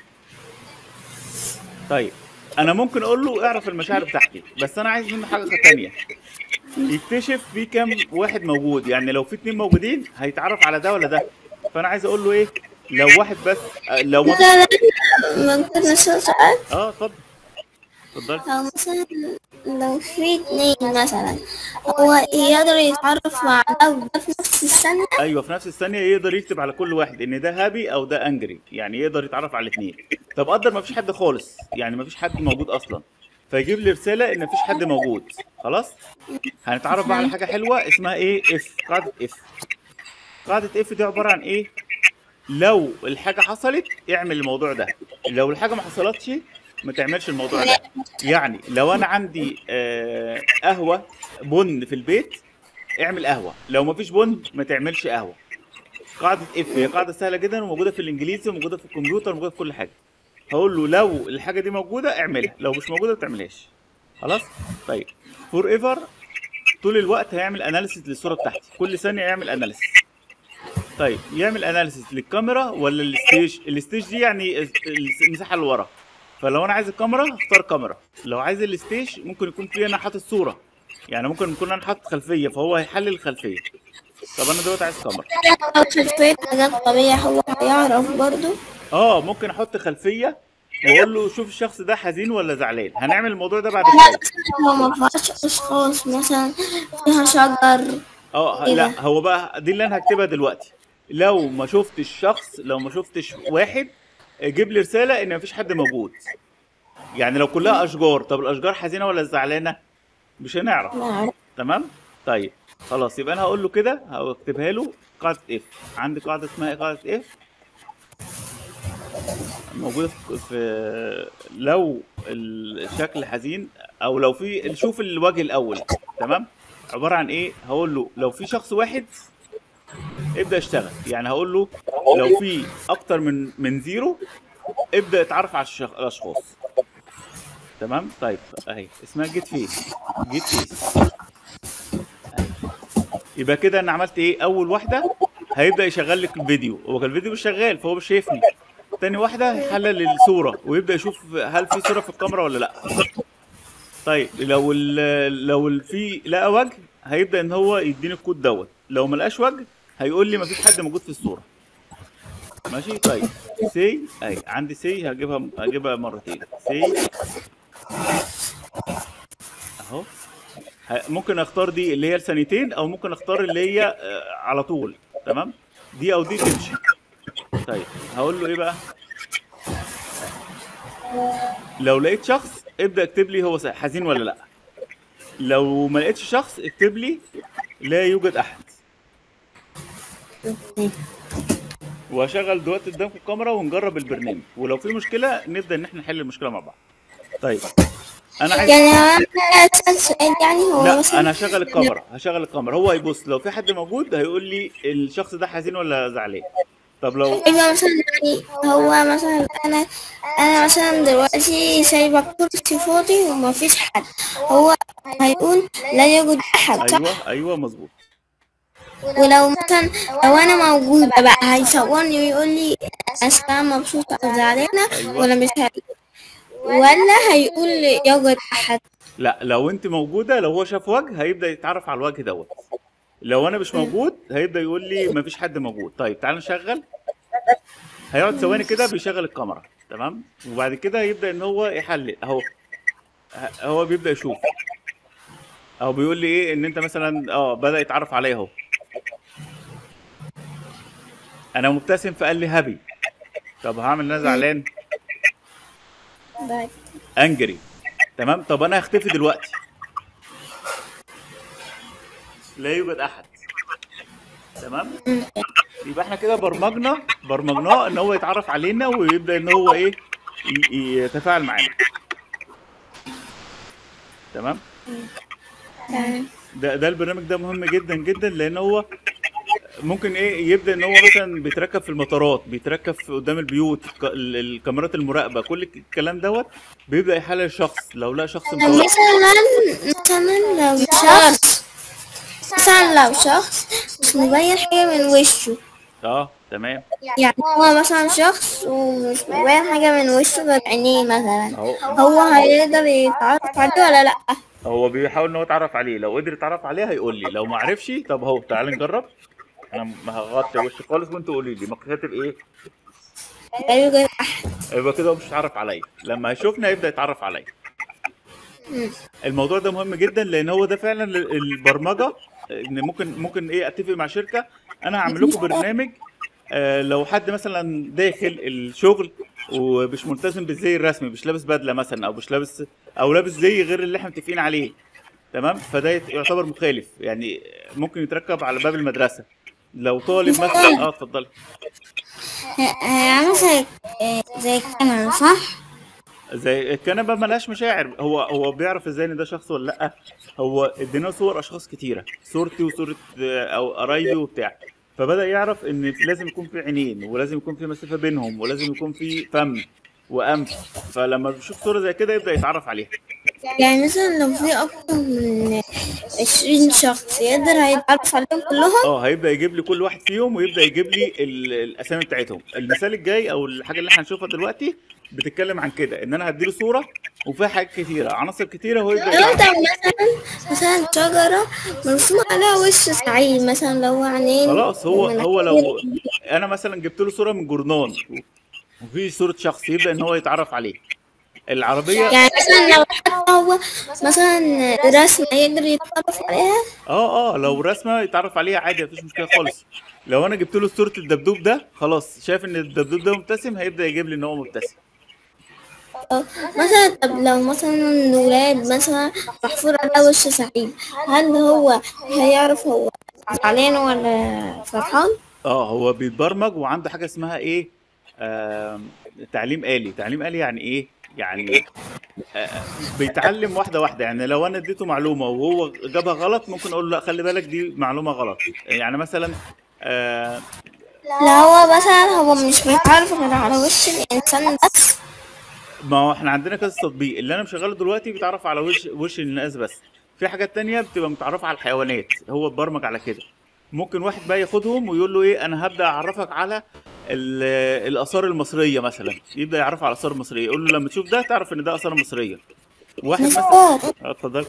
طيب انا ممكن اقول له اعرف المشاعر بتاعتي بس انا عايز منه حاجه تانية يكتشف في كام واحد موجود يعني لو في اتنين موجودين هيتعرف على ده ولا ده فانا عايز اقول له ايه لو واحد بس آه، لو ما لا لا ممكن نسأل سؤال اه اتفضل اتفضل لو مثلا لو في اتنين مثلا هو يقدر يتعرف مع ده وده في نفس السنة ايوه في نفس الثانيه يقدر يكتب على كل واحد ان ده هابي او ده انجري يعني يقدر يتعرف على الاثنين طب قدر ما فيش حد خالص يعني ما فيش حد موجود اصلا فيجيب لي رساله ان ما فيش حد موجود خلاص هنتعرف بقى على حاجه حلوه اسمها ايه اف قاعده اف قاعده اف دي عباره عن ايه لو الحاجه حصلت اعمل الموضوع ده لو الحاجه ما حصلتش ما تعملش الموضوع ده يعني لو انا عندي آه، قهوه بن في البيت اعمل قهوه لو ما فيش بن ما تعملش قهوه قاعده اف هي قاعده سهله جدا وموجوده في الانجليزي وموجوده في الكمبيوتر وموجوده في كل حاجه هقول له لو الحاجه دي موجوده اعملها لو مش موجوده ما تعملهاش خلاص طيب فور ايفر طول الوقت هيعمل اناليسيس للصوره بتاعتي كل ثانيه يعمل اناليسيس طيب يعمل اناليسيس للكاميرا ولا الستيج الستيج دي يعني ال- المساحه اللي ورا فلو انا عايز الكاميرا هختار كاميرا لو عايز الستيج ممكن يكون في انا حاطط صوره يعني ممكن يكون انا حاطط خلفيه فهو هيحلل الخلفيه طب انا دلوقتي عايز كاميرا لو في البيت حاجات طبيعية هو هيعرف برضو اه ممكن احط خلفيه واقول له شوف الشخص ده حزين ولا زعلان هنعمل الموضوع ده بعد لا شويه هو ما فيهاش أشخاص مثلا فيها شجر اه إيه لا ده؟ هو بقى دي اللي انا هكتبها دلوقتي لو ما شفتش شخص لو ما شفتش واحد جيب لي رساله ان مفيش حد موجود يعني لو كلها اشجار طب الاشجار حزينه ولا زعلانه مش هنعرف ما أعرف تمام طيب خلاص يبقى انا هقول له كده هكتبها له قاعده اف عندي قاعده اسمها إيه؟ قاعده اف موجوده في- في لو الشكل حزين او لو في شوف الوجه الاول تمام عباره عن ايه هقول له لو في شخص واحد ابدا اشتغل يعني هقول له لو في اكتر من من زيرو ابدا اتعرف على الشخ- الاشخاص تمام طيب اهي اسمها جيت فيس جيت فيس يبقى كده انا عملت ايه اول واحده هيبدا يشغل لك الفيديو هو كان الفيديو مش شغال فهو مش شايفني تاني واحده هيحلل الصوره ويبدا يشوف هل في صوره في الكاميرا ولا لا طيب لو ال لو ال في لقى وجه هيبدا ان هو يديني الكود دوت لو ما لقاش وجه هيقول لي ما فيش حد موجود في الصوره ماشي طيب سي اي عندي سي هجيبها هجيبها مرتين سي اهو ه- ممكن اختار دي اللي هي الثانيتين او ممكن اختار اللي هي آه، على طول تمام دي او دي تمشي طيب هقول له ايه بقى لو لقيت شخص ابدا اكتب لي هو حزين ولا لا لو ما لقيتش شخص اكتب لي لا يوجد احد وهشغل دلوقتي قدامكم الكاميرا ونجرب البرنامج ولو في مشكله نبدا ان احنا نحل المشكله مع بعض طيب انا عايز يعني أنا أسأل سؤال يعني هو لا مثلا انا هشغل الكاميرا هشغل الكاميرا هو هيبص لو في حد موجود هيقول لي الشخص ده حزين ولا زعلان طب لو يبقى مثلا يعني هو مثلا أنا أنا مثلا دلوقتي سايبة الكرسي فاضي وما فيش حد هو هيقول لا يوجد أحد صح؟ ايوه ايوه مظبوط ولو مثلا لو أنا موجودة بقى هيصورني ويقول لي أنا مبسوطة أو زعلانة أيوة. ولا مش هي ولا هيقول يوجد أحد لا لو انت موجوده لو هو شاف وجه هيبدا يتعرف على الوجه دوت لو انا مش موجود هيبدا يقول لي مفيش حد موجود طيب تعال نشغل هيقعد ثواني كده بيشغل الكاميرا تمام وبعد كده يبدا ان هو يحلل اهو ه- هو بيبدا يشوف او بيقول لي ايه ان انت مثلا اه بدا يتعرف عليا اهو انا مبتسم فقال لي هابي طب هعمل ان انا زعلان بعد انجري تمام طب انا هختفي دلوقتي لا يوجد احد تمام يبقى احنا كده برمجنا برمجناه ان هو يتعرف علينا ويبدا ان هو ايه ي- يتفاعل معانا تمام تمام ده ده البرنامج ده مهم جدا جدا لان هو ممكن ايه يبدا ان هو مثلا بيتركب في المطارات بيتركب في قدام البيوت الك- ال- الكاميرات المراقبه كل الكلام دوت بيبدا يحلل الشخص لو لقى شخص متوقع مثلا مثلا لو شخص مثلا لو شخص مش مبين حاجة من وشه اه تمام يعني هو مثلا شخص ومش مبين حاجة من وشه غير عينيه مثلا اهو هو هيقدر يتعرف عليه ولا لأ؟ هو بيحاول ان هو يتعرف عليه لو قدر يتعرف عليه هيقول لي لو ما عرفش طب اهو تعالى نجرب انا ما هغطي وشي خالص وانتوا قولي لي كاتب ايه لا يوجد أحد يبقى كده هو مش هيتعرف عليا لما هيشوفنا يبدا يتعرف عليا الموضوع ده مهم جدا لان هو ده فعلا ال- البرمجه ان ممكن ممكن ايه اتفق مع شركه انا هعمل لكم برنامج آه، لو حد مثلا داخل الشغل ومش ملتزم بالزي الرسمي مش لابس بدله مثلا او مش لابس او لابس زي غير اللي احنا متفقين عليه تمام فده يت- يعتبر مخالف يعني ممكن يتركب على باب المدرسه لو طالب مثلا اه اتفضلي عامل زي زي الكاميرا صح؟ زي الكنبه ملهاش مشاعر هو هو بيعرف ازاي ان ده شخص ولا لا هو ادينا صور اشخاص كتيره صورتي وصوره آه، او قرايبي وبتاع فبدا يعرف ان لازم يكون في عينين ولازم يكون في مسافه بينهم ولازم يكون في فم وانف فلما بيشوف صوره زي كده يبدا يتعرف عليها يعني مثلا لو في أكتر من عشرين شخص يقدر هيتعرف عليهم كلهم اه هيبدا يجيب لي كل واحد فيهم ويبدا يجيب لي ال- الاسامي بتاعتهم المثال الجاي او الحاجه اللي احنا هنشوفها دلوقتي بتتكلم عن كده ان انا هديله صوره وفيها حاجات كتيره عناصر كتيره وهو يبدا لو يتعرف انت مثلا مثلا شجرة مرسوم عليها وش سعيد مثلا لو هو عينين خلاص هو ومناخير. هو لو انا مثلا جبت له صوره من جورنال وفي صوره شخص يبدا ان هو يتعرف عليه العربيه يعني مثلا لو حتى هو مثلا رسمة يقدر يتعرف عليها اه اه لو رسمه يتعرف عليها عادي مفيش مشكله خالص لو انا جبت له صوره الدبدوب ده خلاص شايف ان الدبدوب ده مبتسم هيبدا يجيب لي ان هو مبتسم أو مثلا طب لو مثلا ولاد مثلا محفور على وش سعيد هل هو هيعرف هو زعلان ولا فرحان؟ اه هو بيتبرمج وعنده حاجه اسمها ايه آم، تعليم آلي تعليم آلي يعني ايه يعني آه، بيتعلم واحده واحده يعني لو انا اديته معلومه وهو جابها غلط ممكن اقول له لا خلي بالك دي معلومه غلط يعني مثلا آه، لا هو مثلا هو مش بيتعرف غير على وش الإنسان بس ما هو احنا عندنا كذا تطبيق اللي انا مشغله دلوقتي بيتعرف على وش وش الناس بس في حاجات تانية بتبقى متعرفة على الحيوانات هو اتبرمج على كده ممكن واحد بقى ياخدهم ويقول له ايه انا هبدا اعرفك على ال- الاثار المصريه مثلا يبدا يعرف على الاثار المصريه يقول له لما تشوف ده تعرف ان ده اثار مصريه واحد مثلا مستر اه، اتفضل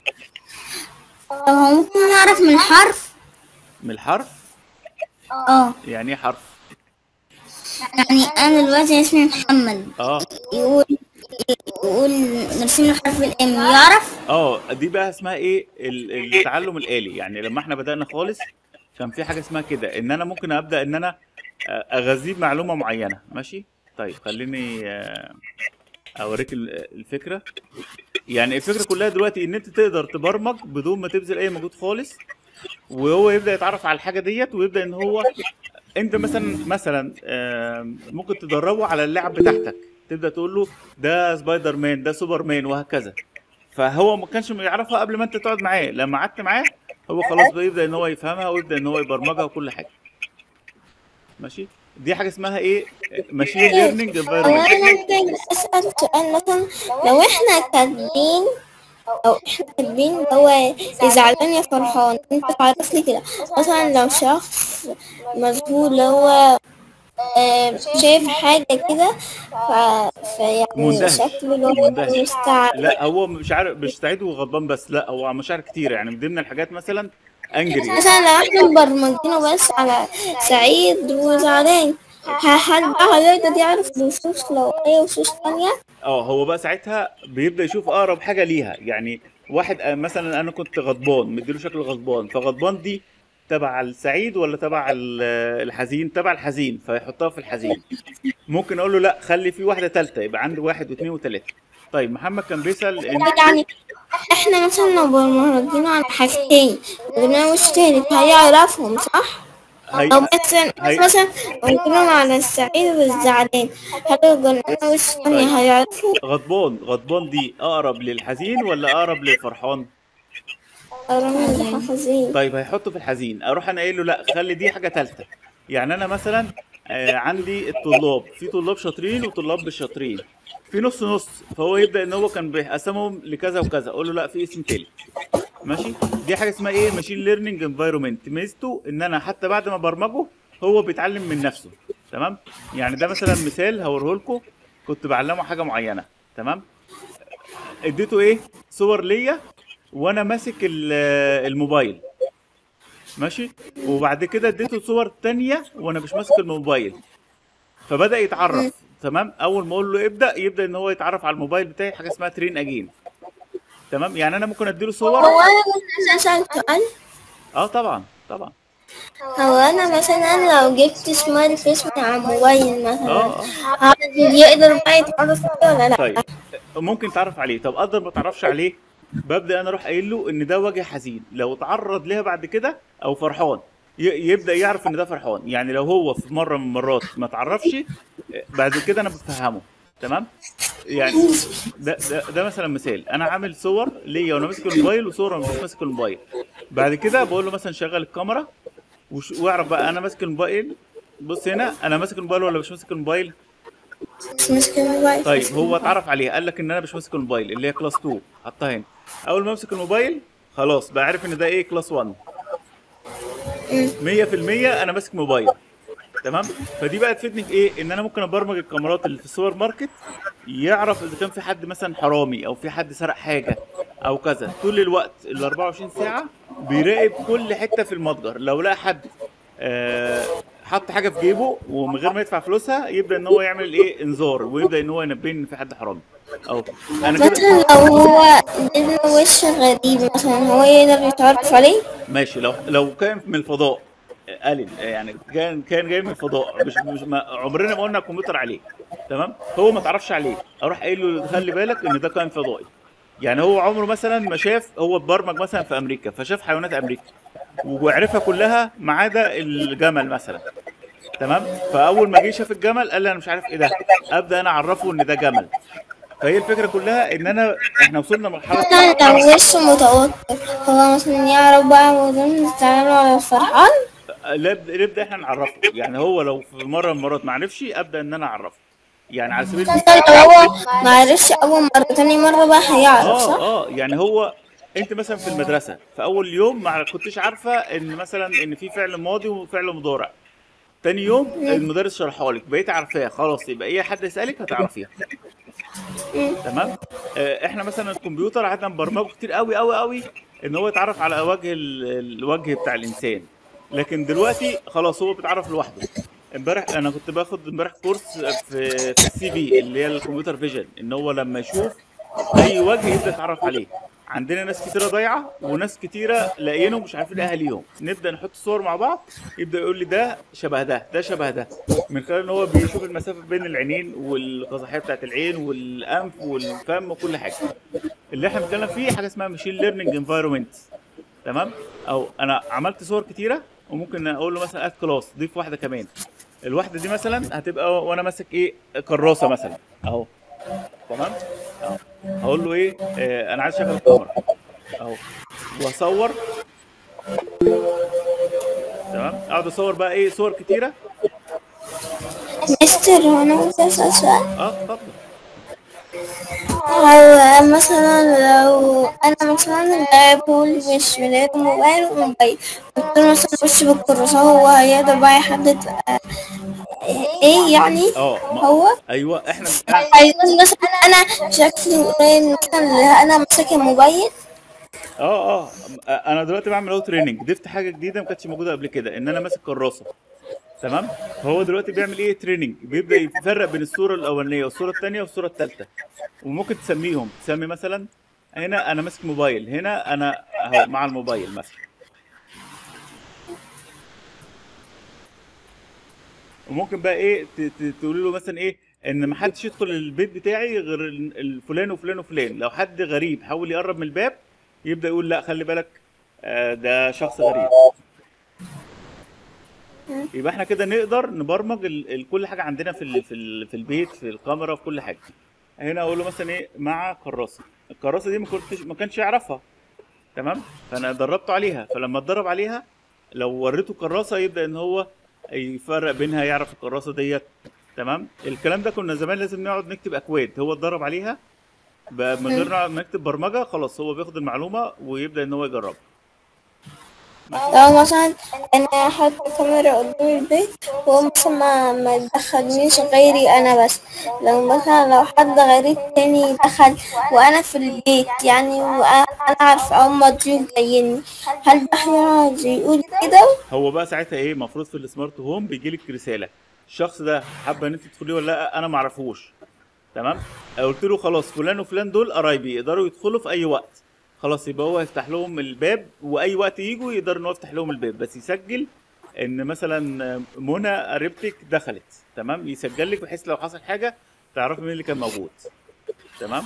طب هو ممكن نعرف من الحرف؟ من الحرف اه يعني ايه حرف يعني أنا دلوقتي اسمي محمد اه يقول يقول نرسم له حرف الام يعرف اه دي بقى اسمها ايه ال- التعلم الآلي يعني لما احنا بدأنا خالص كان في حاجة اسمها كده ان انا ممكن ابدأ ان انا آه، اغذيه بمعلومة معينة ماشي طيب خليني آه، اوريك ال- الفكرة يعني الفكرة كلها دلوقتي ان انت تقدر تبرمج بدون ما تبذل اي مجهود خالص وهو يبدأ يتعرف على الحاجة ديت ويبدأ ان هو انت مثلا مثلا آم، ممكن تدربه على اللعب بتاعتك تبدأ تقول له ده سبايدر مان ده سوبر مان وهكذا فهو ما كانش يعرفها قبل ما انت تقعد معاه لما قعدت معاه هو خلاص بيبدا ان هو يفهمها ويبدا ان هو يبرمجها وكل حاجه ماشي دي حاجه اسمها ايه ماشين ليرنينج هو انا محتاج اسال سؤال مثلا لو احنا كاتبين او احنا كاتبين اللي هو يا زعلان يا فرحان انت تعرف لي كده مثلا لو شخص مذهول اللي هو آه، شايف حاجة كده ف... فيعني مندهش. شكله اللي هو مندهش. مستعد لا هو مش عارف مش سعيد وغضبان بس لا هو مشاعر كتيره يعني من ضمن الحاجات مثلا انجري مثلا لو احنا مبرمجينه بس على سعيد وزعلان ه- هل بقى هيقدر يعرف الوشوش لو اي وشوش تانية؟ اه هو بقى ساعتها بيبدا يشوف اقرب حاجه ليها يعني واحد آه، مثلا انا كنت غضبان مديله شكل غضبان فغضبان دي تبع السعيد ولا تبع ال- الحزين تبع الحزين فيحطها في الحزين ممكن اقول له لا خلي في واحده ثالثه يبقى عندي واحد واثنين وثلاثه طيب محمد كان بيسال ان يعني احنا مثلا لو برمجنا على حاجتين وقلنا مش تالت هيعرفهم صح؟ هي... لو مثلا هي- مثلا قلنا على السعيد والزعلان هل لو قلنا مش تانية هيعرفوا غضبان غضبان دي اقرب للحزين ولا اقرب للفرحان رمز حافظين طيب هيحطه في الحزين اروح انا قايل له لا خلي دي حاجه ثالثه يعني انا مثلا آه عندي الطلاب في طلاب شاطرين وطلاب مش شاطرين في نص نص فهو يبدا ان هو كان بيقسمهم لكذا وكذا اقول له لا في اسم تالت ماشي دي حاجه اسمها ايه ماشين ليرنينج انفايرمنت ميزته ان انا حتى بعد ما برمجه هو بيتعلم من نفسه تمام يعني ده مثلا مثال هوريه لكم كنت بعلمه حاجه معينه تمام اديته ايه صور ليا وانا ماسك ال- الموبايل ماشي وبعد كده اديته صور تانية وانا مش ماسك الموبايل فبدا يتعرف تمام اول ما اقول له ابدا يبدا ان هو يتعرف على الموبايل بتاعي حاجه اسمها ترين اجين تمام يعني انا ممكن اديله صور هو انا مثلا اسال سؤال اه طبعا طبعا هو انا مثلا لو جبت سمايل فيس من على الموبايل مثلا اه اه هل يقدر بقى يتعرف عليه ولا لا؟ طيب ممكن تعرف عليه طب اقدر ما تعرفش عليه ببدا انا اروح قايل له ان ده وجه حزين لو اتعرض ليها بعد كده او فرحان ي- يبدا يعرف ان ده فرحان يعني لو هو في مره من المرات ما تعرفش بعد كده انا بفهمه تمام يعني ده, ده ده مثلا مثال انا عامل صور ليا وانا ماسك الموبايل وصور وانا مش ماسك الموبايل بعد كده بقول له مثلا شغل الكاميرا وش- واعرف بقى انا ماسك الموبايل بص هنا انا ماسك الموبايل ولا مش ماسك الموبايل مش ماسك الموبايل طيب هو اتعرف عليها قال لك ان انا مش ماسك الموبايل اللي هي كلاس 2 حطها هنا اول ما امسك الموبايل خلاص بقى عارف ان ده ايه كلاس 1 100% انا ماسك موبايل تمام فدي بقى تفيدني في ايه ان انا ممكن ابرمج الكاميرات اللي في السوبر ماركت يعرف اذا كان في حد مثلا حرامي او في حد سرق حاجه او كذا طول الوقت ال 24 ساعه بيراقب كل حته في المتجر لو لقى حد آه حط حاجه في جيبه ومن غير ما يدفع فلوسها يبدا ان هو يعمل ايه انذار ويبدا ان هو ينبهني ان في حد حرامي او انا كده مثلا لو هو اديله وش غريب مثلا هو يقدر يتعرف عليه ماشي لو لو كان من الفضاء الين يعني كان كان جاي من الفضاء مش مش ما عمرنا ما قلنا الكمبيوتر عليه تمام هو ما تعرفش عليه اروح قايل له خلي بالك ان ده كائن فضائي يعني هو عمره مثلا ما شاف هو اتبرمج مثلا في امريكا فشاف حيوانات امريكا وعرفها كلها ما عدا الجمل مثلا تمام فاول ما جه شاف الجمل قال لي انا مش عارف ايه ده ابدا انا اعرفه ان ده جمل فهي الفكره كلها ان انا احنا وصلنا لمرحله مثلا لو وشه متوتر هو مثلا يعرف بقى وزن تعالوا على الفرحان نبدا نبدا احنا نعرفه يعني هو لو في مره من المرات ما عرفش ابدا ان انا اعرفه يعني على سبيل مثلا لو هو ما عرفش اول مرة تاني مرة بقى هيعرف صح؟ اه اه يعني هو انت مثلا في المدرسه في اول يوم ما كنتش عارفه ان مثلا ان في فعل ماضي وفعل مضارع تاني يوم المدرس شرحها لك بقيت عارفاها خلاص يبقى اي حد يسالك هتعرفيها تمام آه، احنا مثلا الكمبيوتر قعدنا نبرمجه كتير قوي قوي قوي ان هو يتعرف على وجه ال- الوجه بتاع الانسان لكن دلوقتي خلاص هو بيتعرف لوحده امبارح انا كنت باخد امبارح كورس في في السي في اللي هي الكمبيوتر فيجن ان هو لما يشوف اي وجه يبدا يتعرف عليه عندنا ناس كتيره ضايعه وناس كتيره لاقيينهم مش عارفين اهاليهم نبدا نحط صور مع بعض يبدا يقول لي ده شبه ده ده شبه ده من خلال ان هو بيشوف المسافه بين العينين والقزحيه بتاعت العين والانف والفم وكل حاجه اللي احنا بنتكلم فيه حاجه اسمها ماشين ليرنينج انفايرمنت تمام او انا عملت صور كتيره وممكن اقول له مثلا اد كلاس ضيف واحده كمان الواحده دي مثلا هتبقى وانا ماسك ايه كراسه مثلا اهو تمام اهو هقول له ايه آه انا عايز اشغل الكاميرا اهو واصور تمام اقعد اصور بقى ايه صور كتيره مستر هو انا عايز اسال سؤال اه اتفضل هو مثلا لو انا مثلا لاعب بول مش من غير موبايل وموبايل قلت له مثلا وش بالكراسة هو هيقدر بقى يحدد آه، ايه يعني اه ما- هو ايوه احنا هيقول مثلا انا شكلي قليل مثلا انا ماسك الموبايل اه اه انا دلوقتي بعمل اهو تريننج ضفت حاجه جديده ما كانتش موجوده قبل كده ان انا ماسك كراسه تمام فهو دلوقتي بيعمل ايه تريننج بيبدا يفرق بين الصوره الاولانيه والصوره الثانيه والصوره الثالثه وممكن تسميهم تسمي مثلا هنا انا ماسك موبايل هنا انا اهو مع الموبايل مثلا وممكن بقى ايه ت- ت- تقولي له مثلا ايه ان ما حدش يدخل البيت بتاعي غير ال- الفلان وفلان وفلان لو حد غريب حاول يقرب من الباب يبدا يقول لا خلي بالك آه، ده شخص غريب يبقى احنا كده نقدر نبرمج ال- ال- كل حاجه عندنا في ال- في ال- في البيت في الكاميرا في كل حاجه هنا اقول له مثلا ايه مع كراسه الكراسه دي ما كنتش ما كانش يعرفها تمام فانا دربته عليها فلما اتدرب عليها لو وريته كراسه يبدا ان هو يفرق بينها يعرف الكراسه ديت تمام الكلام ده كنا زمان لازم نقعد نكتب اكواد هو اتدرب عليها ب- من غير ما نكتب برمجه خلاص هو بياخد المعلومه ويبدا ان هو يجربها لو مثلا انا حاطه كاميرا قدام البيت هو مثلا ما ما يدخلنيش غيري انا بس لو مثلا لو حد غريب تاني دخل وانا في البيت يعني وانا عارفه هما ضيوف جايين هل ده هيقعد يقول كده هو بقى ساعتها ايه المفروض في السمارت هوم بيجي لك رساله الشخص ده حابه ان انت تدخليه ولا لا انا ما اعرفوش تمام قلت له خلاص فلان وفلان دول قرايبي يقدروا يدخلوا في اي وقت خلاص يبقى هو يفتح لهم الباب واي وقت يجوا يقدر ان هو يفتح لهم الباب بس يسجل ان مثلا منى قريبتك دخلت تمام يسجل لك بحيث لو حصل حاجه تعرفي مين اللي كان موجود تمام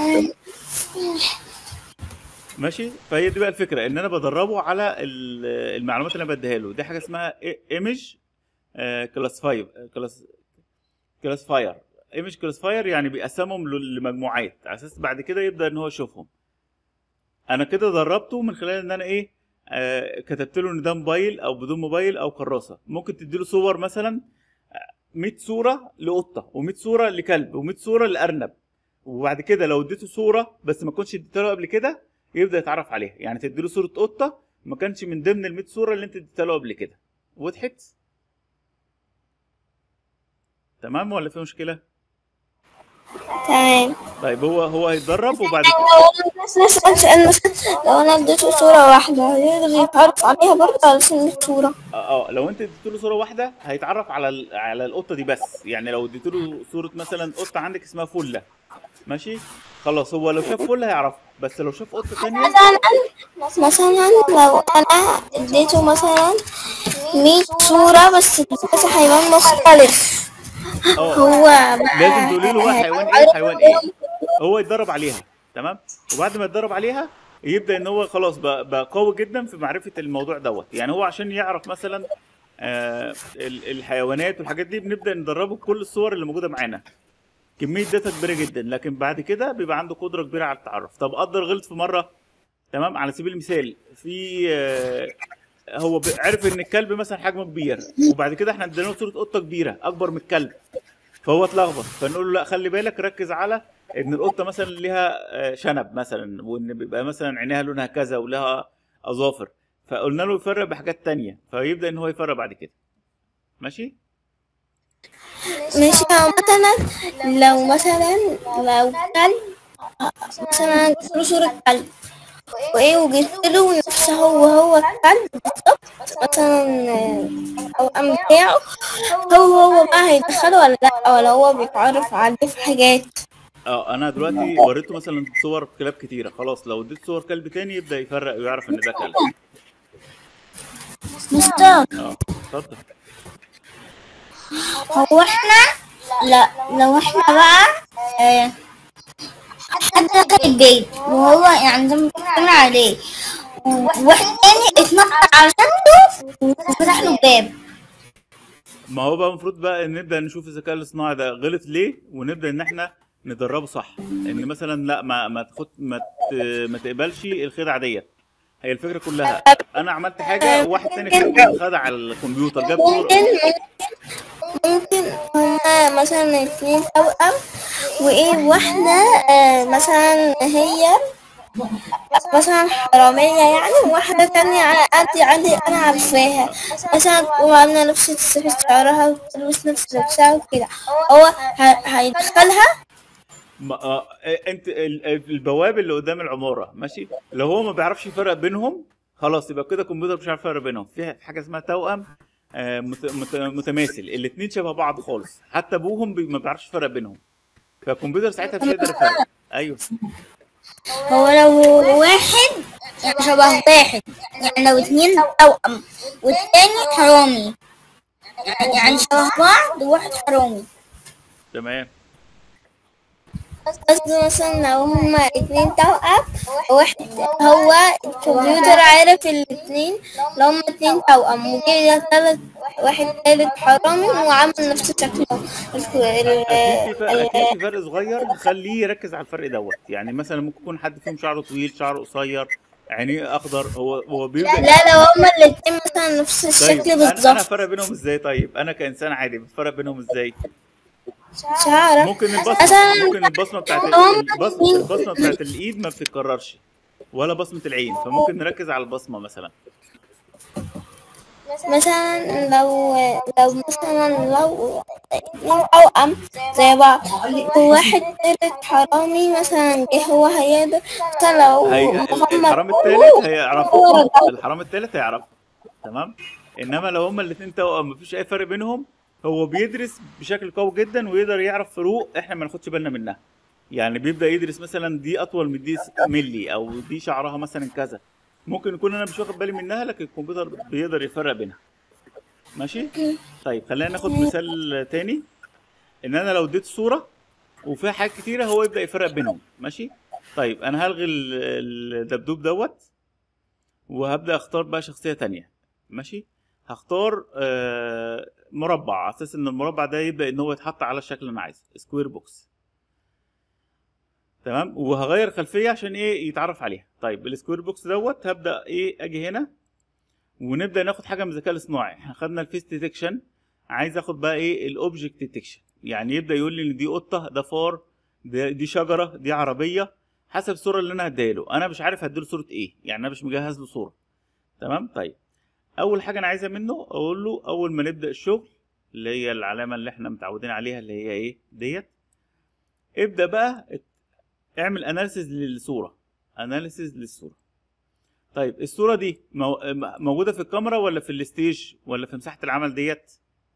ماشي فهي دي بقى الفكره ان انا بدربه على ال- المعلومات اللي انا بديها له دي حاجه اسمها ايمج كلاسفاير كلاس كلاسفاير ايمج كلاسفاير يعني بيقسمهم ل- لمجموعات على اساس بعد كده يبدا ان هو يشوفهم انا كده دربته من خلال ان انا ايه آه كتبت له ان ده موبايل او بدون موبايل او كراسه ممكن تديله صور مثلا آه، 100 صوره لقطه و100 صوره لكلب و100 صوره لارنب وبعد كده لو اديته صوره بس ما كنتش اديتها له قبل كده يبدا يتعرف عليها يعني تديله صوره قطه ما كانش من ضمن ال 100 صوره اللي انت اديتها له قبل كده وضحت تمام ولا في مشكله تمام طيب هو هو هيتدرب وبعد كده لو انا مثلا سأل مثلا لو انا اديته صورة واحدة يقدر يتعرف عليها برضه على سن الصورة اه آه، لو انت اديت له صوره واحده هيتعرف على ال- على القطه دي بس يعني لو اديت له صوره مثلا قطه عندك اسمها فله ماشي خلاص هو لو شاف فله هيعرفها بس لو شاف قطه ثانيه مثلا مثلا لو انا اديته مثلا 100 صورة بس بس حيوان مختلف اه هو لازم تقولي له بقى حيوان ايه وحيوان ايه هو يتدرب عليها تمام وبعد ما يتدرب عليها يبدا ان هو خلاص بقى, بقى قوي جدا في معرفه الموضوع دوت يعني هو عشان يعرف مثلا آه ال- الحيوانات والحاجات دي بنبدا ندربه بكل الصور اللي موجوده معانا كميه داتا كبيره جدا لكن بعد كده بيبقى عنده قدره كبيره على التعرف طب قدر غلط في مره تمام على سبيل المثال في آه هو ب- عرف ان الكلب مثلا حجمه كبير وبعد كده احنا ادينا له صوره قطه كبيره اكبر من الكلب فهو اتلخبط فنقول له لا خلي بالك ركز على ان القطه مثلا ليها آه، شنب مثلا وان بيبقى مثلا عينيها لونها كذا ولها اظافر فقلنا له يفرق بحاجات تانية فيبدا ان هو يفرق بعد كده ماشي ماشي أو مثلا لو مثلا لو كلب مثلا جبت له صورة كلب وايه وجبت له نفسه هو هو الكلب بالظبط مثلا الأوقام بتاعه هو هو بقى هيدخله ولا لأ ولا هو بيتعرف عليه في حاجات اه انا دلوقتي وريته مثلا صور كلاب كتيره خلاص لو اديت صور كلب تاني يبدا يفرق ويعرف ان ده كلب مستر اه اتفضل هو احنا لا لو احنا بقى آه، حد دخل البيت وهو يعني زي ما بتقول عليه وواحد تاني اتنطط على شنطه وفتح له الباب ما هو بقى المفروض بقى نبدا نشوف الذكاء الاصطناعي ده غلط ليه ونبدا ان احنا ندربه صح ان مثلا لا ما ما تاخد ما ت- ما تقبلش الخدعه ديت هي الفكره كلها انا عملت حاجه وواحد تاني كان خدع على الكمبيوتر جاب صوره ممكن ممكن هما مثلا اتنين توأم وايه واحدة آه، مثلا هي مثلا حرامية يعني وواحدة تانية على قد عادي أنا عارفاها مثلا تقوم عاملة نفس تسرح شعرها وتلبس نفس لبسها وكده هو ه- هيدخلها ما آه انت ال- ال- البواب اللي قدام العماره ماشي لو هو ما بيعرفش يفرق بينهم خلاص يبقى كده الكمبيوتر مش عارف يفرق بينهم في حاجه اسمها توأم آه، مت- مت- متماثل الاثنين شبه بعض خالص حتى ابوهم بي- ما بيعرفش يفرق بينهم فالكمبيوتر ساعتها مش هيقدر يفرق ايوه هو لو واحد يعني شبه واحد يعني لو اتنين توأم والتاني حرامي يعني شبه بعض وواحد حرامي تمام قصدي مثلا لو هما اتنين توأم واحد هو الكمبيوتر عارف الاتنين لو هما اتنين توأم وجه تالت واحد تالت حرامي وعمل نفس شكلهم الك- ال- اكيد في فرق ال- اكيد في فرق صغير خليه يركز على الفرق دوت يعني مثلا ممكن يكون حد فيهم شعره طويل شعره قصير عينيه اخضر هو هو بيبدا لا لو هما الاتنين مثلا نفس طيب الشكل انا انا بالظبط افرق بينهم ازاي طيب انا كانسان عادي بفرق بينهم ازاي مش هعرف ممكن البصمه مثلا ممكن البصمه بتاعت ال- هم البصمه البصمه بتاعت الايد ما بتتكررش ولا بصمه العين فممكن نركز على البصمه مثلا مثلا لو لو مثلا لو اتنين توأم زي بعض وواحد تالت حرامي مثلا جه هو هيقدر مثلا لو هي محمد الحرام الثالث هيعرفه الحرام الثالث هيعرفه تمام انما لو هما الاثنين توأم مفيش اي فرق بينهم هو بيدرس بشكل قوي جدا ويقدر يعرف فروق احنا ما ناخدش بالنا منها يعني بيبدا يدرس مثلا دي اطول من دي ملي او دي شعرها مثلا كذا ممكن يكون انا مش واخد بالي منها لكن الكمبيوتر بيقدر يفرق بينها ماشي طيب خلينا ناخد مثال تاني ان انا لو اديت صوره وفيها حاجات كتيره هو يبدا يفرق بينهم ماشي طيب انا هلغي ال- الدبدوب دوت وهبدا اختار بقى شخصيه تانية ماشي هختار آه، مربع على اساس ان المربع ده يبدا ان هو يتحط على الشكل اللي انا عايزه سكوير بوكس تمام وهغير خلفيه عشان ايه يتعرف عليها طيب السكوير بوكس دوت هبدا ايه اجي هنا ونبدا ناخد حاجه من الذكاء الاصطناعي احنا خدنا الفيس ديتكشن عايز اخد بقى ايه الاوبجكت ديتكشن يعني يبدا يقول لي ان دي قطه ده فار ده- دي شجره دي عربيه حسب الصوره اللي انا هديها له انا مش عارف هديله صوره ايه يعني انا مش مجهز له صوره تمام طيب اول حاجه انا عايزها منه اقول له اول ما نبدا الشغل اللي هي العلامه اللي احنا متعودين عليها اللي هي ايه ديت ابدا بقى ات- اعمل اناليسيز للصوره اناليسيز للصوره طيب الصوره دي مو- م- موجوده في الكاميرا ولا في الستيج ولا في مساحه العمل ديت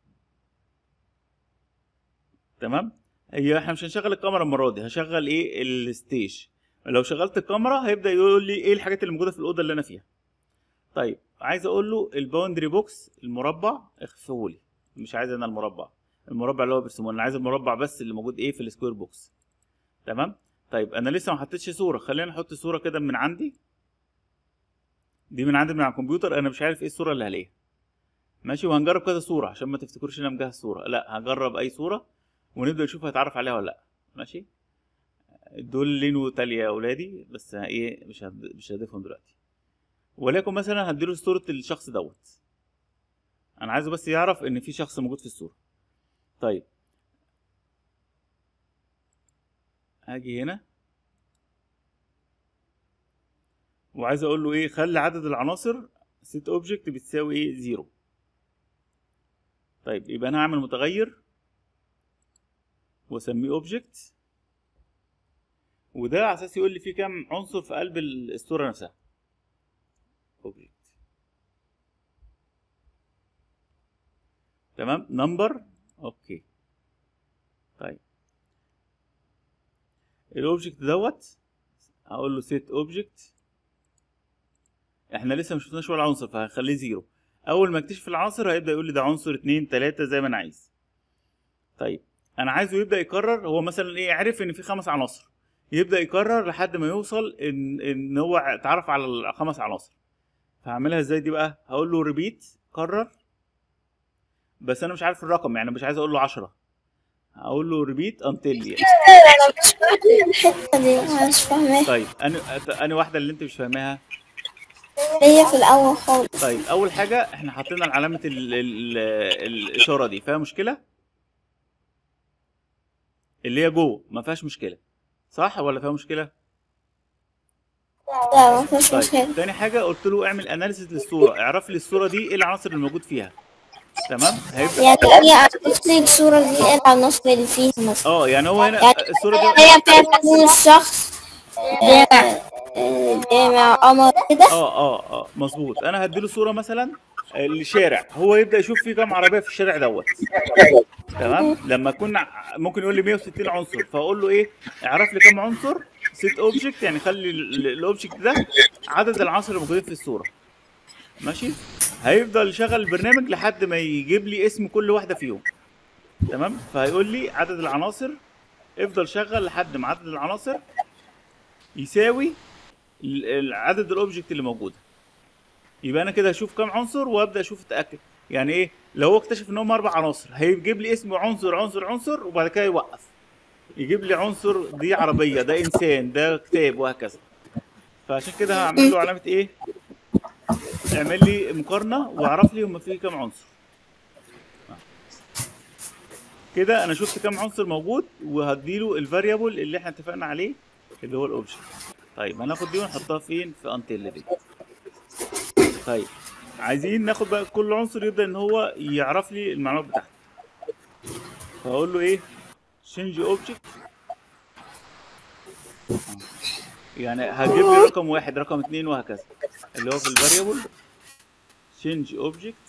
تمام هي احنا مش هنشغل الكاميرا المره دي هشغل ايه الستيج لو شغلت الكاميرا هيبدا يقول لي ايه الحاجات اللي موجوده في الاوضه اللي انا فيها طيب عايز اقول له الباوندري بوكس المربع اخفيه لي مش عايز انا المربع المربع اللي هو بيرسمه انا عايز المربع بس اللي موجود ايه في السكوير بوكس تمام طيب انا لسه ما حطيتش صوره خلينا نحط صوره كده من عندي دي من عندي من على الكمبيوتر انا مش عارف ايه الصوره اللي هلاقيها ماشي وهنجرب كذا صوره عشان ما تفتكروش ان انا مجهز صوره لا هجرب اي صوره ونبدا نشوف هيتعرف عليها ولا لا ماشي دول لين وتاليا يا اولادي بس ايه مش هد... مش هضيفهم دلوقتي وليكن مثلا هديله صوره الشخص دوت انا عايزه بس يعرف ان في شخص موجود في الصوره طيب هاجي هنا وعايز اقول له ايه خلي عدد العناصر سيت اوبجكت بتساوي ايه زيرو طيب يبقى انا هعمل متغير واسميه اوبجكت وده على اساس يقول لي فيه كام عنصر في قلب الصوره نفسها اوبجكت تمام نمبر اوكي طيب الاوبجكت دوت هقول له سيت اوبجكت احنا لسه مش شفناش ولا عنصر فهخليه زيرو اول ما اكتشف العنصر هيبدا يقول لي ده عنصر اتنين تلاته زي ما انا عايز طيب انا عايزه يبدا يكرر هو مثلا ايه عرف ان في خمس عناصر يبدا يكرر لحد ما يوصل ان ان هو اتعرف على الخمس عناصر فهعملها ازاي دي بقى هقول له ريبيت كرر بس انا مش عارف الرقم يعني مش عايز اقول له 10 هقول له ريبيت انتل انا مش فاهمة الحتة دي أنا مش فاهماها طيب انا انا واحده اللي انت مش فاهماها هي في الاول خالص طيب اول حاجه احنا حطينا علامه ال ال الاشاره دي فيها مشكله اللي هي جوه ما فيهاش مشكله صح ولا فيها مشكله لا ما فيش طيب مشكلة تاني حاجه قلت له اعمل اناليسيس للصوره اعرف لي الصوره دي ايه العناصر اللي موجود فيها تمام هيبدا يعني هي عرفت لي الصورة دي ايه العناصر اللي فيها مثلا اه يعني هو هنا يعني الصوره دي هي بتكون الشخص جامع جامع قمر كده اه اه اه مظبوط انا هديله صوره مثلا آه، لشارع هو يبدا يشوف فيه كام عربيه في الشارع دوت تمام لما كنا ممكن يقول لي 160 عنصر فاقول له ايه اعرف لي كام عنصر سيت اوبجكت يعني خلي ال- ال- الاوبجكت ده عدد العناصر الموجودين في الصوره ماشي هيفضل يشغل البرنامج لحد ما يجيب لي اسم كل واحده فيهم تمام فهيقول لي عدد العناصر افضل شغل لحد ما عدد العناصر يساوي ال- ال- عدد الاوبجكت اللي موجوده يبقى انا كده هشوف كام عنصر وابدا اشوف اتاكد يعني ايه لو هو اكتشف ان هم اربع عناصر هيجيب لي اسم عنصر عنصر عنصر وبعد كده يوقف يجيب لي عنصر دي عربيه ده انسان ده كتاب وهكذا فعشان كده هعمل له علامه ايه اعمل لي مقارنه واعرف لي هم فيه كام عنصر كده انا شفت كام عنصر موجود وهديله الفاريبل اللي احنا اتفقنا عليه اللي هو الاوبجكت طيب هناخد دي ونحطها فين في انتل دي طيب عايزين ناخد بقى كل عنصر يبدا ان هو يعرف لي المعلومات بتاعته فاقول له ايه change object آه. يعني هجيب لي رقم واحد رقم اتنين وهكذا اللي هو في الفاريبل change object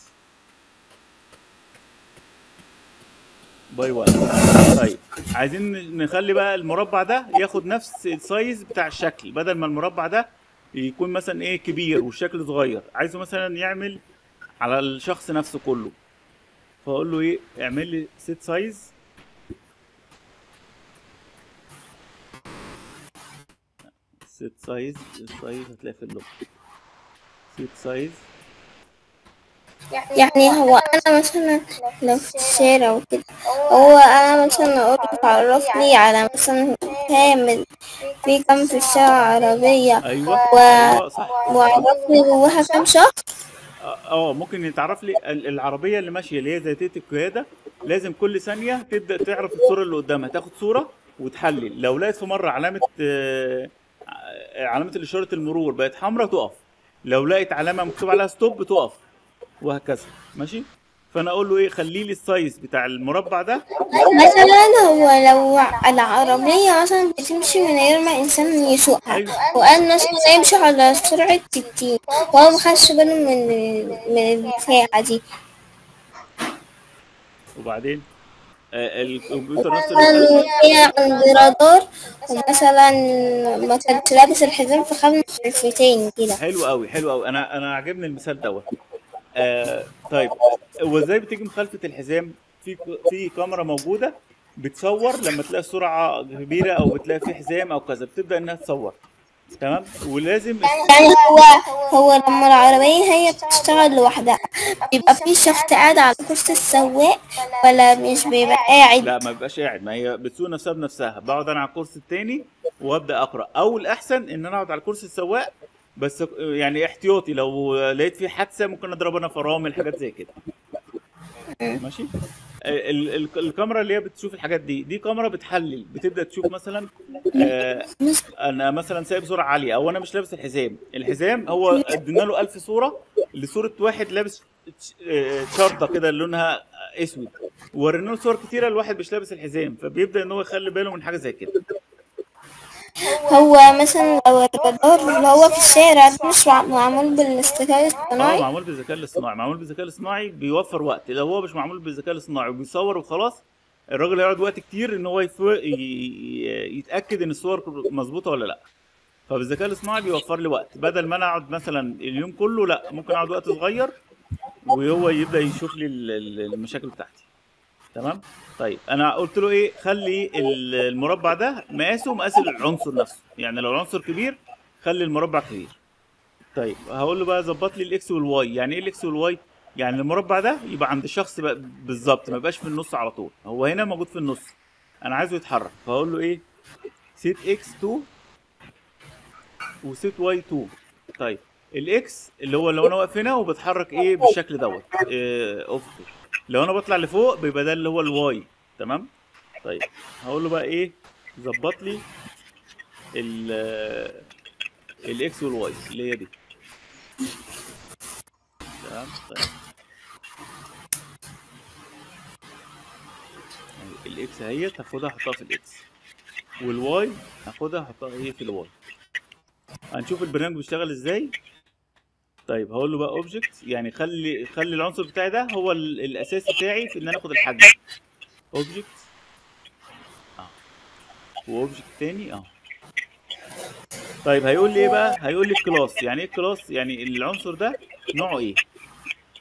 باي 1 طيب عايزين نخلي بقى المربع ده ياخد نفس السايز بتاع الشكل بدل ما المربع ده يكون مثلا ايه كبير والشكل صغير عايزه مثلا يعمل على الشخص نفسه كله فاقول له ايه اعمل لي سيت سايز سيت سايز السايز هتلاقي في اللوك سيت سايز يعني هو انا مثلا لو في الشارع وكده هو انا مثلا اقول له عرفني على مثلا كامل في كام في الشارع عربية ايوه و- ايوه صح وعرفني جواها كام شخص اه آه، ممكن يتعرف لي ال- العربيه اللي ماشيه اللي هي ذاتيه القياده لازم كل ثانيه تبدا تعرف الصوره اللي قدامها تاخد صوره وتحلل لو لقيت في مره علامه آه، ع- علامه الاشاره المرور بقت حمراء تقف لو لقيت علامه مكتوب عليها ستوب تقف وهكذا ماشي فانا اقول له ايه خلي لي السايز بتاع المربع ده مثلا هو لو العربية مثلا بتمشي من غير ما إنسان يسوقها أيوة. وقال مثلا يمشي على سرعة ستين وهو مخدش باله من من الساعة دي وبعدين آه، الكمبيوتر نفسه مثلا اللي- وهي عند رادار ومثلا ما كانش لابس الحزام في خمس خلفتين كده حلو قوي حلو قوي انا انا عاجبني المثال دوت آه طيب هو ازاي بتيجي مخالفه الحزام في في كاميرا موجوده بتصور لما تلاقي سرعه كبيره او بتلاقي في حزام او كذا بتبدا انها تصور تمام ولازم يعني هو هو لما العربية هي بتشتغل لوحدها بيبقى في شخص قاعد على كرسي السواق ولا مش بيبقى قاعد لا ما بيبقاش قاعد ما هي بتسوق نفسها بنفسها بقعد انا على الكرسي التاني وابدا اقرا او الاحسن ان انا اقعد على الكرسي السواق بس يعني احتياطي لو لقيت في حادثه ممكن اضرب انا فرامل حاجات زي كده ماشي ال- ال- الكاميرا اللي هي بتشوف الحاجات دي دي كاميرا بتحلل بتبدا تشوف مثلا آه انا مثلا سايب سرعه عاليه او انا مش لابس الحزام الحزام هو ادينا له 1000 صوره لصوره واحد لابس آه، شرطه كده لونها اسود ورينا له صور كتيره لواحد مش لابس الحزام فبيبدا ان هو يخلي باله من حاجه زي كده هو مثلا لو الرادار اللي هو في الشارع ده مش مع- معمول بالذكاء اه الاصطناعي معمول بالذكاء الاصطناعي معمول بالذكاء الاصطناعي بيوفر وقت لو هو مش معمول بالذكاء الاصطناعي وبيصور وخلاص الراجل هيقعد وقت كتير ان هو يفو... ي... ي- يتاكد ان الصور مظبوطه ولا لا فبالذكاء الاصطناعي بيوفر لي وقت بدل ما انا اقعد مثلا اليوم كله لا ممكن اقعد وقت صغير وهو يبدا يشوف لي ال- ال- المشاكل بتاعتي تمام طيب انا قلت له ايه خلي ال- المربع ده مقاسه مقاس العنصر نفسه يعني لو العنصر كبير خلي المربع كبير طيب هقول له بقى ظبط لي الاكس والواي يعني ايه الاكس والواي يعني المربع ده يبقى عند الشخص بقى بالظبط ما يبقاش في النص على طول هو هنا موجود في النص انا عايزه يتحرك فهقول له ايه سيت اكس 2 وسيت واي 2 طيب الاكس اللي هو لو انا واقف هنا وبتحرك ايه بالشكل دوت إيه افقي لو انا بطلع لفوق بيبقى ده اللي هو الواي تمام طيب هقول له بقى ايه ظبط لي ال الاكس والواي اللي هي دي تمام طيب أهي الاكس اهيت هاخدها احطها في الاكس والواي هاخدها احطها ايه في الواي هنشوف البرنامج بيشتغل ازاي طيب هقول له بقى اوبجكت يعني خلي خلي العنصر بتاعي ده هو ال- الاساس بتاعي في ان انا اخد الحجم اوبجكت اه واوبجكت تاني اه طيب هيقول لي ايه بقى هيقول لي الكلاس يعني ايه الكلاس يعني العنصر ده نوعه ايه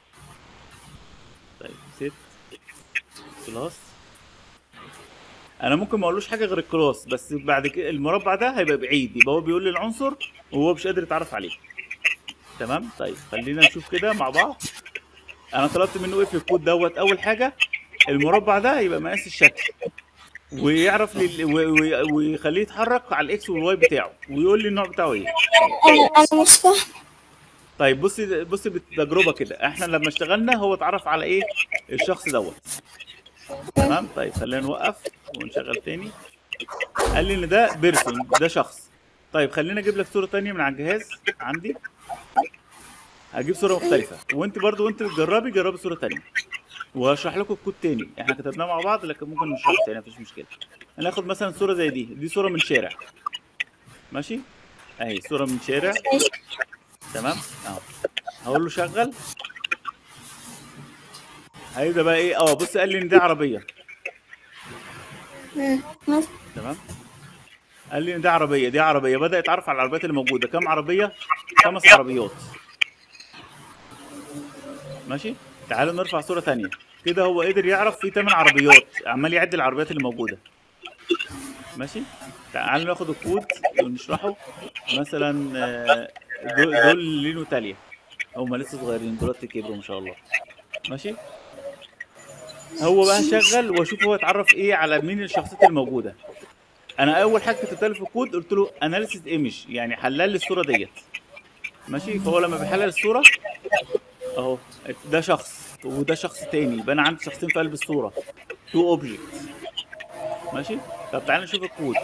ست كلاس انا ممكن ما اقولوش حاجه غير الكلاس بس بعد كده المربع ده هيبقى بعيد يبقى هو بيقول لي العنصر وهو مش قادر يتعرف عليه تمام طيب خلينا نشوف كده مع بعض انا طلبت منه ايه في الكود دوت اول حاجه المربع ده يبقى مقاس الشكل ويعرف لي و- و- ويخليه يتحرك على الاكس والواي بتاعه ويقول لي النوع بتاعه ايه انا انا مش فاهم طيب بصي بصي بالتجربه كده احنا لما اشتغلنا هو اتعرف على ايه الشخص دوت تمام طيب خلينا نوقف ونشغل تاني قال لي ان ده بيرسون ده شخص طيب خلينا اجيب لك صوره تانية من على الجهاز عندي هجيب صوره مختلفه وانت برضو وانت بتجربي جربي صوره تانية وهشرح لكم الكود تاني احنا كتبناه مع بعض لكن ممكن نشرحه تاني مفيش مشكله هناخد مثلا صوره زي دي دي صوره من شارع ماشي اهي صوره من شارع تمام اهو هقول له شغل هيبدا بقى ايه اه بص قال لي ان دي عربيه مم. ماشي. تمام قال لي ان دي عربيه دي عربيه بدا يتعرف على العربيات اللي موجوده كام عربيه خمس عربيات ماشي تعالوا نرفع صوره تانية كده هو قدر يعرف في 8 عربيات عمال يعد العربيات اللي موجوده ماشي تعالوا ناخد الكود ونشرحه مثلا آه، دول دول لينو تاليا هم لسه صغيرين دلوقتي كبروا ما شاء الله ماشي هو بقى شغل واشوف هو اتعرف ايه على مين الشخصيات الموجوده انا اول حاجه كتبتها له في الكود قلت له اناليسيس ايمج يعني حلل لي الصوره ديت ماشي فهو لما بيحلل الصوره اهو ده شخص وده شخص تاني يبقى انا عندي شخصين في قلب الصوره تو اوبجكت ماشي طب تعالى نشوف الكود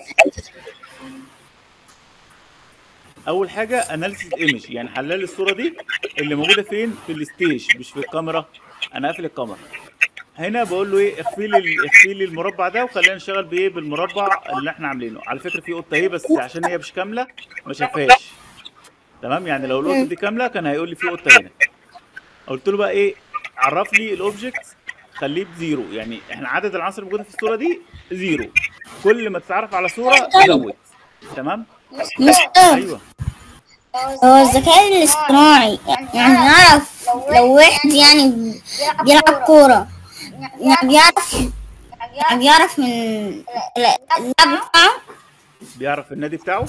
اول حاجه اناليسيس ايمج يعني حلل الصوره دي اللي موجوده فين في الستيج مش في الكاميرا انا قافل الكاميرا هنا بقول له ايه اخفي لي اخفي لي المربع ده وخلينا نشتغل بايه بالمربع اللي احنا عاملينه على فكره في قطه اهي بس عشان هي مش كامله ما شافهاش تمام يعني لو القطه دي كامله كان هيقول لي في قطه هنا قلت له بقى ايه عرف لي الاوبجكت خليه بزيرو يعني احنا عدد العناصر الموجوده في الصوره دي زيرو كل ما تتعرف على صوره زود تمام مستر ايوه هو الذكاء الاصطناعي يعني يعرف لو واحد يعني بيلعب كورة يعني بيعرف يعني بيعرف من اللعب بتاعه بيعرف النادي بتاعه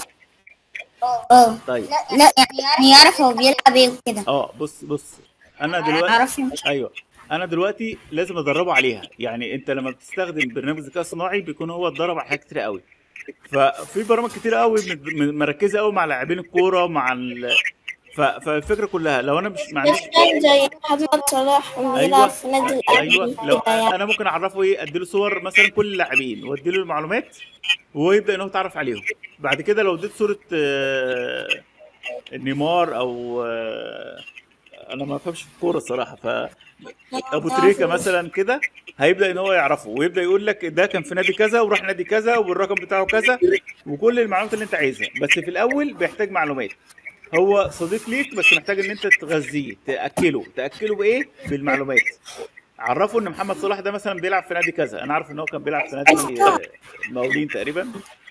اه طيب لا يعني يعرف هو بيلعب ايه وكده اه بص بص انا دلوقتي يعرف ايوه انا دلوقتي لازم ادربه عليها يعني انت لما بتستخدم برنامج ذكاء صناعي بيكون هو اتدرب على حاجات كتير قوي ففي برامج كتير قوي من- من- مركزه قوي مع لاعبين الكوره مع ال... ف... فالفكره كلها لو انا مش ما عنديش مثلا زي محمد صلاح بيلعب في نادي ايوه الاهلي لو كده يعني انا ممكن اعرفه ايه اديله صور مثلا كل اللاعبين واديله المعلومات وهو يبدا ان هو يتعرف عليهم بعد كده لو اديت صوره آه، نيمار او آه، انا ما بفهمش في الكوره الصراحه ف ابو تريكه مثلا كده هيبدا ان هو يعرفه ويبدا يقول لك ده كان في نادي كذا وراح نادي كذا والرقم بتاعه كذا وكل المعلومات اللي انت عايزها بس في الاول بيحتاج معلومات هو صديق ليك بس محتاج ان انت تغذيه تاكله تاكله بايه بالمعلومات عرفه ان محمد صلاح ده مثلا بيلعب في نادي كذا انا عارف ان هو كان بيلعب في نادي آه، المقاولين تقريبا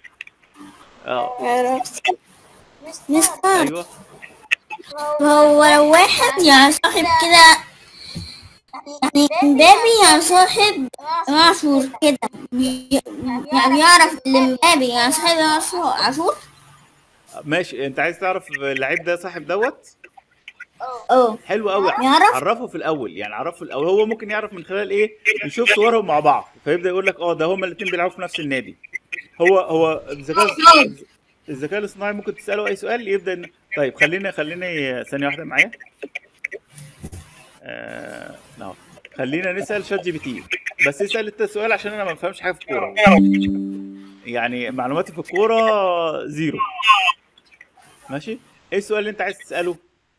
اه عرفت مستر ايوه هو لو واحد يعني صاحب كده يعني مبابي يعني صاحب عاشور كده بي- يعني بيعرف اللي مبابي يعني صاحب عاشور عاشور ماشي انت عايز تعرف اللعيب ده صاحب دوت اه حلو قوي يعرف؟ عرفه في الاول يعني عرفه في الاول هو ممكن يعرف من خلال ايه يشوف صورهم مع بعض فيبدا يقول لك اه ده هما الاثنين بيلعبوا في نفس النادي هو هو الذكاء الذكاء الاصطناعي ممكن تساله اي سؤال يبدا إن... طيب خلينا خليني ثانيه واحده معايا آه... نعم. خلينا نسال شات جي بي تي بس اسال انت السؤال عشان انا ما بفهمش حاجه في الكوره يعني معلوماتي في الكوره زيرو ماشي ايه السؤال اللي انت عايز تساله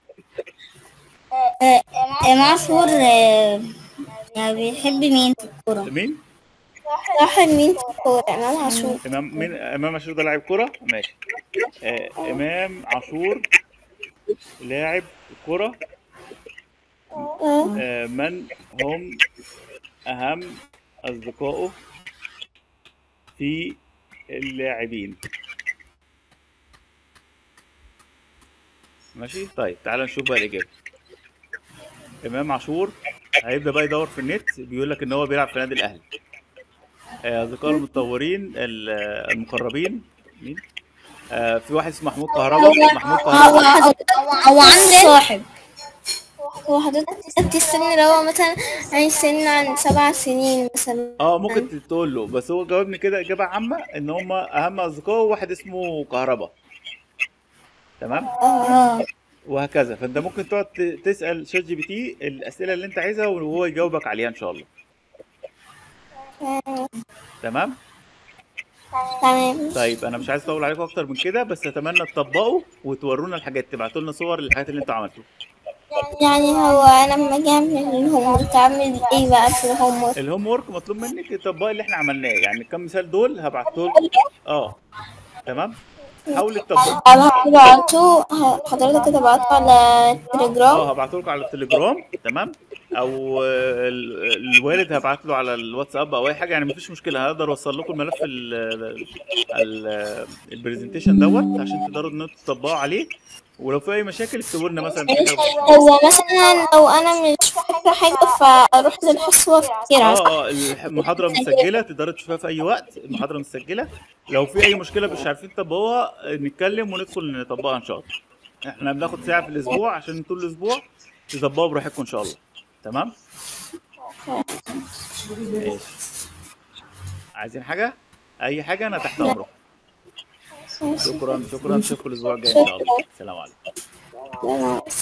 امام عاشور آه، يعني بيحب مين في الكورة مين صاحب مين في الكورة امام عاشور امام مين امام عاشور ده لاعب كرة ماشي آه امام عاشور لاعب كرة اه آه من هم اهم اصدقائه في اللاعبين ماشي طيب تعال نشوف بقى الاجابه امام عاشور هيبدا بقى يدور في النت بيقول لك ان هو بيلعب في نادي الاهلي آه، اصدقاء المتطورين ال- آه، المقربين مين آه، في واحد اسمه محمود كهربا محمود هو كهربا هو عنده صاحب هو حضرتك السن اللي هو مثلا عن سن عن سبع سنين مثلا اه ممكن تقول له بس هو جاوبني كده اجابه عامه ان هم اهم اصدقائه واحد اسمه كهربا تمام اه وهكذا فانت ممكن تقعد ت- تسال شات جي بي تي الاسئله اللي انت عايزها وهو يجاوبك عليها ان شاء الله تمام تمام طيب انا مش عايز اطول عليكم اكتر من كده بس اتمنى تطبقوا وتورونا الحاجات تبعتوا لنا صور للحاجات اللي انتوا عملتوها يعني هو انا لما اجي اعمل الهوم ورك اعمل ايه بقى في الهوم ورك الهوم ورك مطلوب منك تطبقي اللي احنا عملناه يعني الكام مثال دول هبعتهم اه تمام حاولي تطبقي هبعته حضرتك تبعته على التليجرام اه هبعته لكم على التليجرام تمام او آه، ال- الوالد هبعت له على الواتساب او اي حاجه يعني مفيش مشكله هقدر اوصل لكم الملف ال- ال- البرزنتيشن دوت عشان تقدروا ان انتوا تطبقوا عليه ولو في اي مشاكل اكتبوا لنا مثلا في حاجة. هو مثلا لو انا مش فاكره حاجه فاروح للحصه وافتكرها اه اه المحاضره مسجله تقدروا تشوفوها في اي وقت المحاضره مسجله لو في اي مشكله مش عارفين تطبقوها نتكلم وندخل نطبقها ان شاء الله احنا بناخد ساعه في الاسبوع عشان طول الاسبوع تطبقوا براحتكم ان شاء الله تمام ماشي عايزين حاجه اي حاجه انا تحت امركم شكرا شكرا نشوفكم الاسبوع الجاي ان شاء الله سلام عليكم شكرا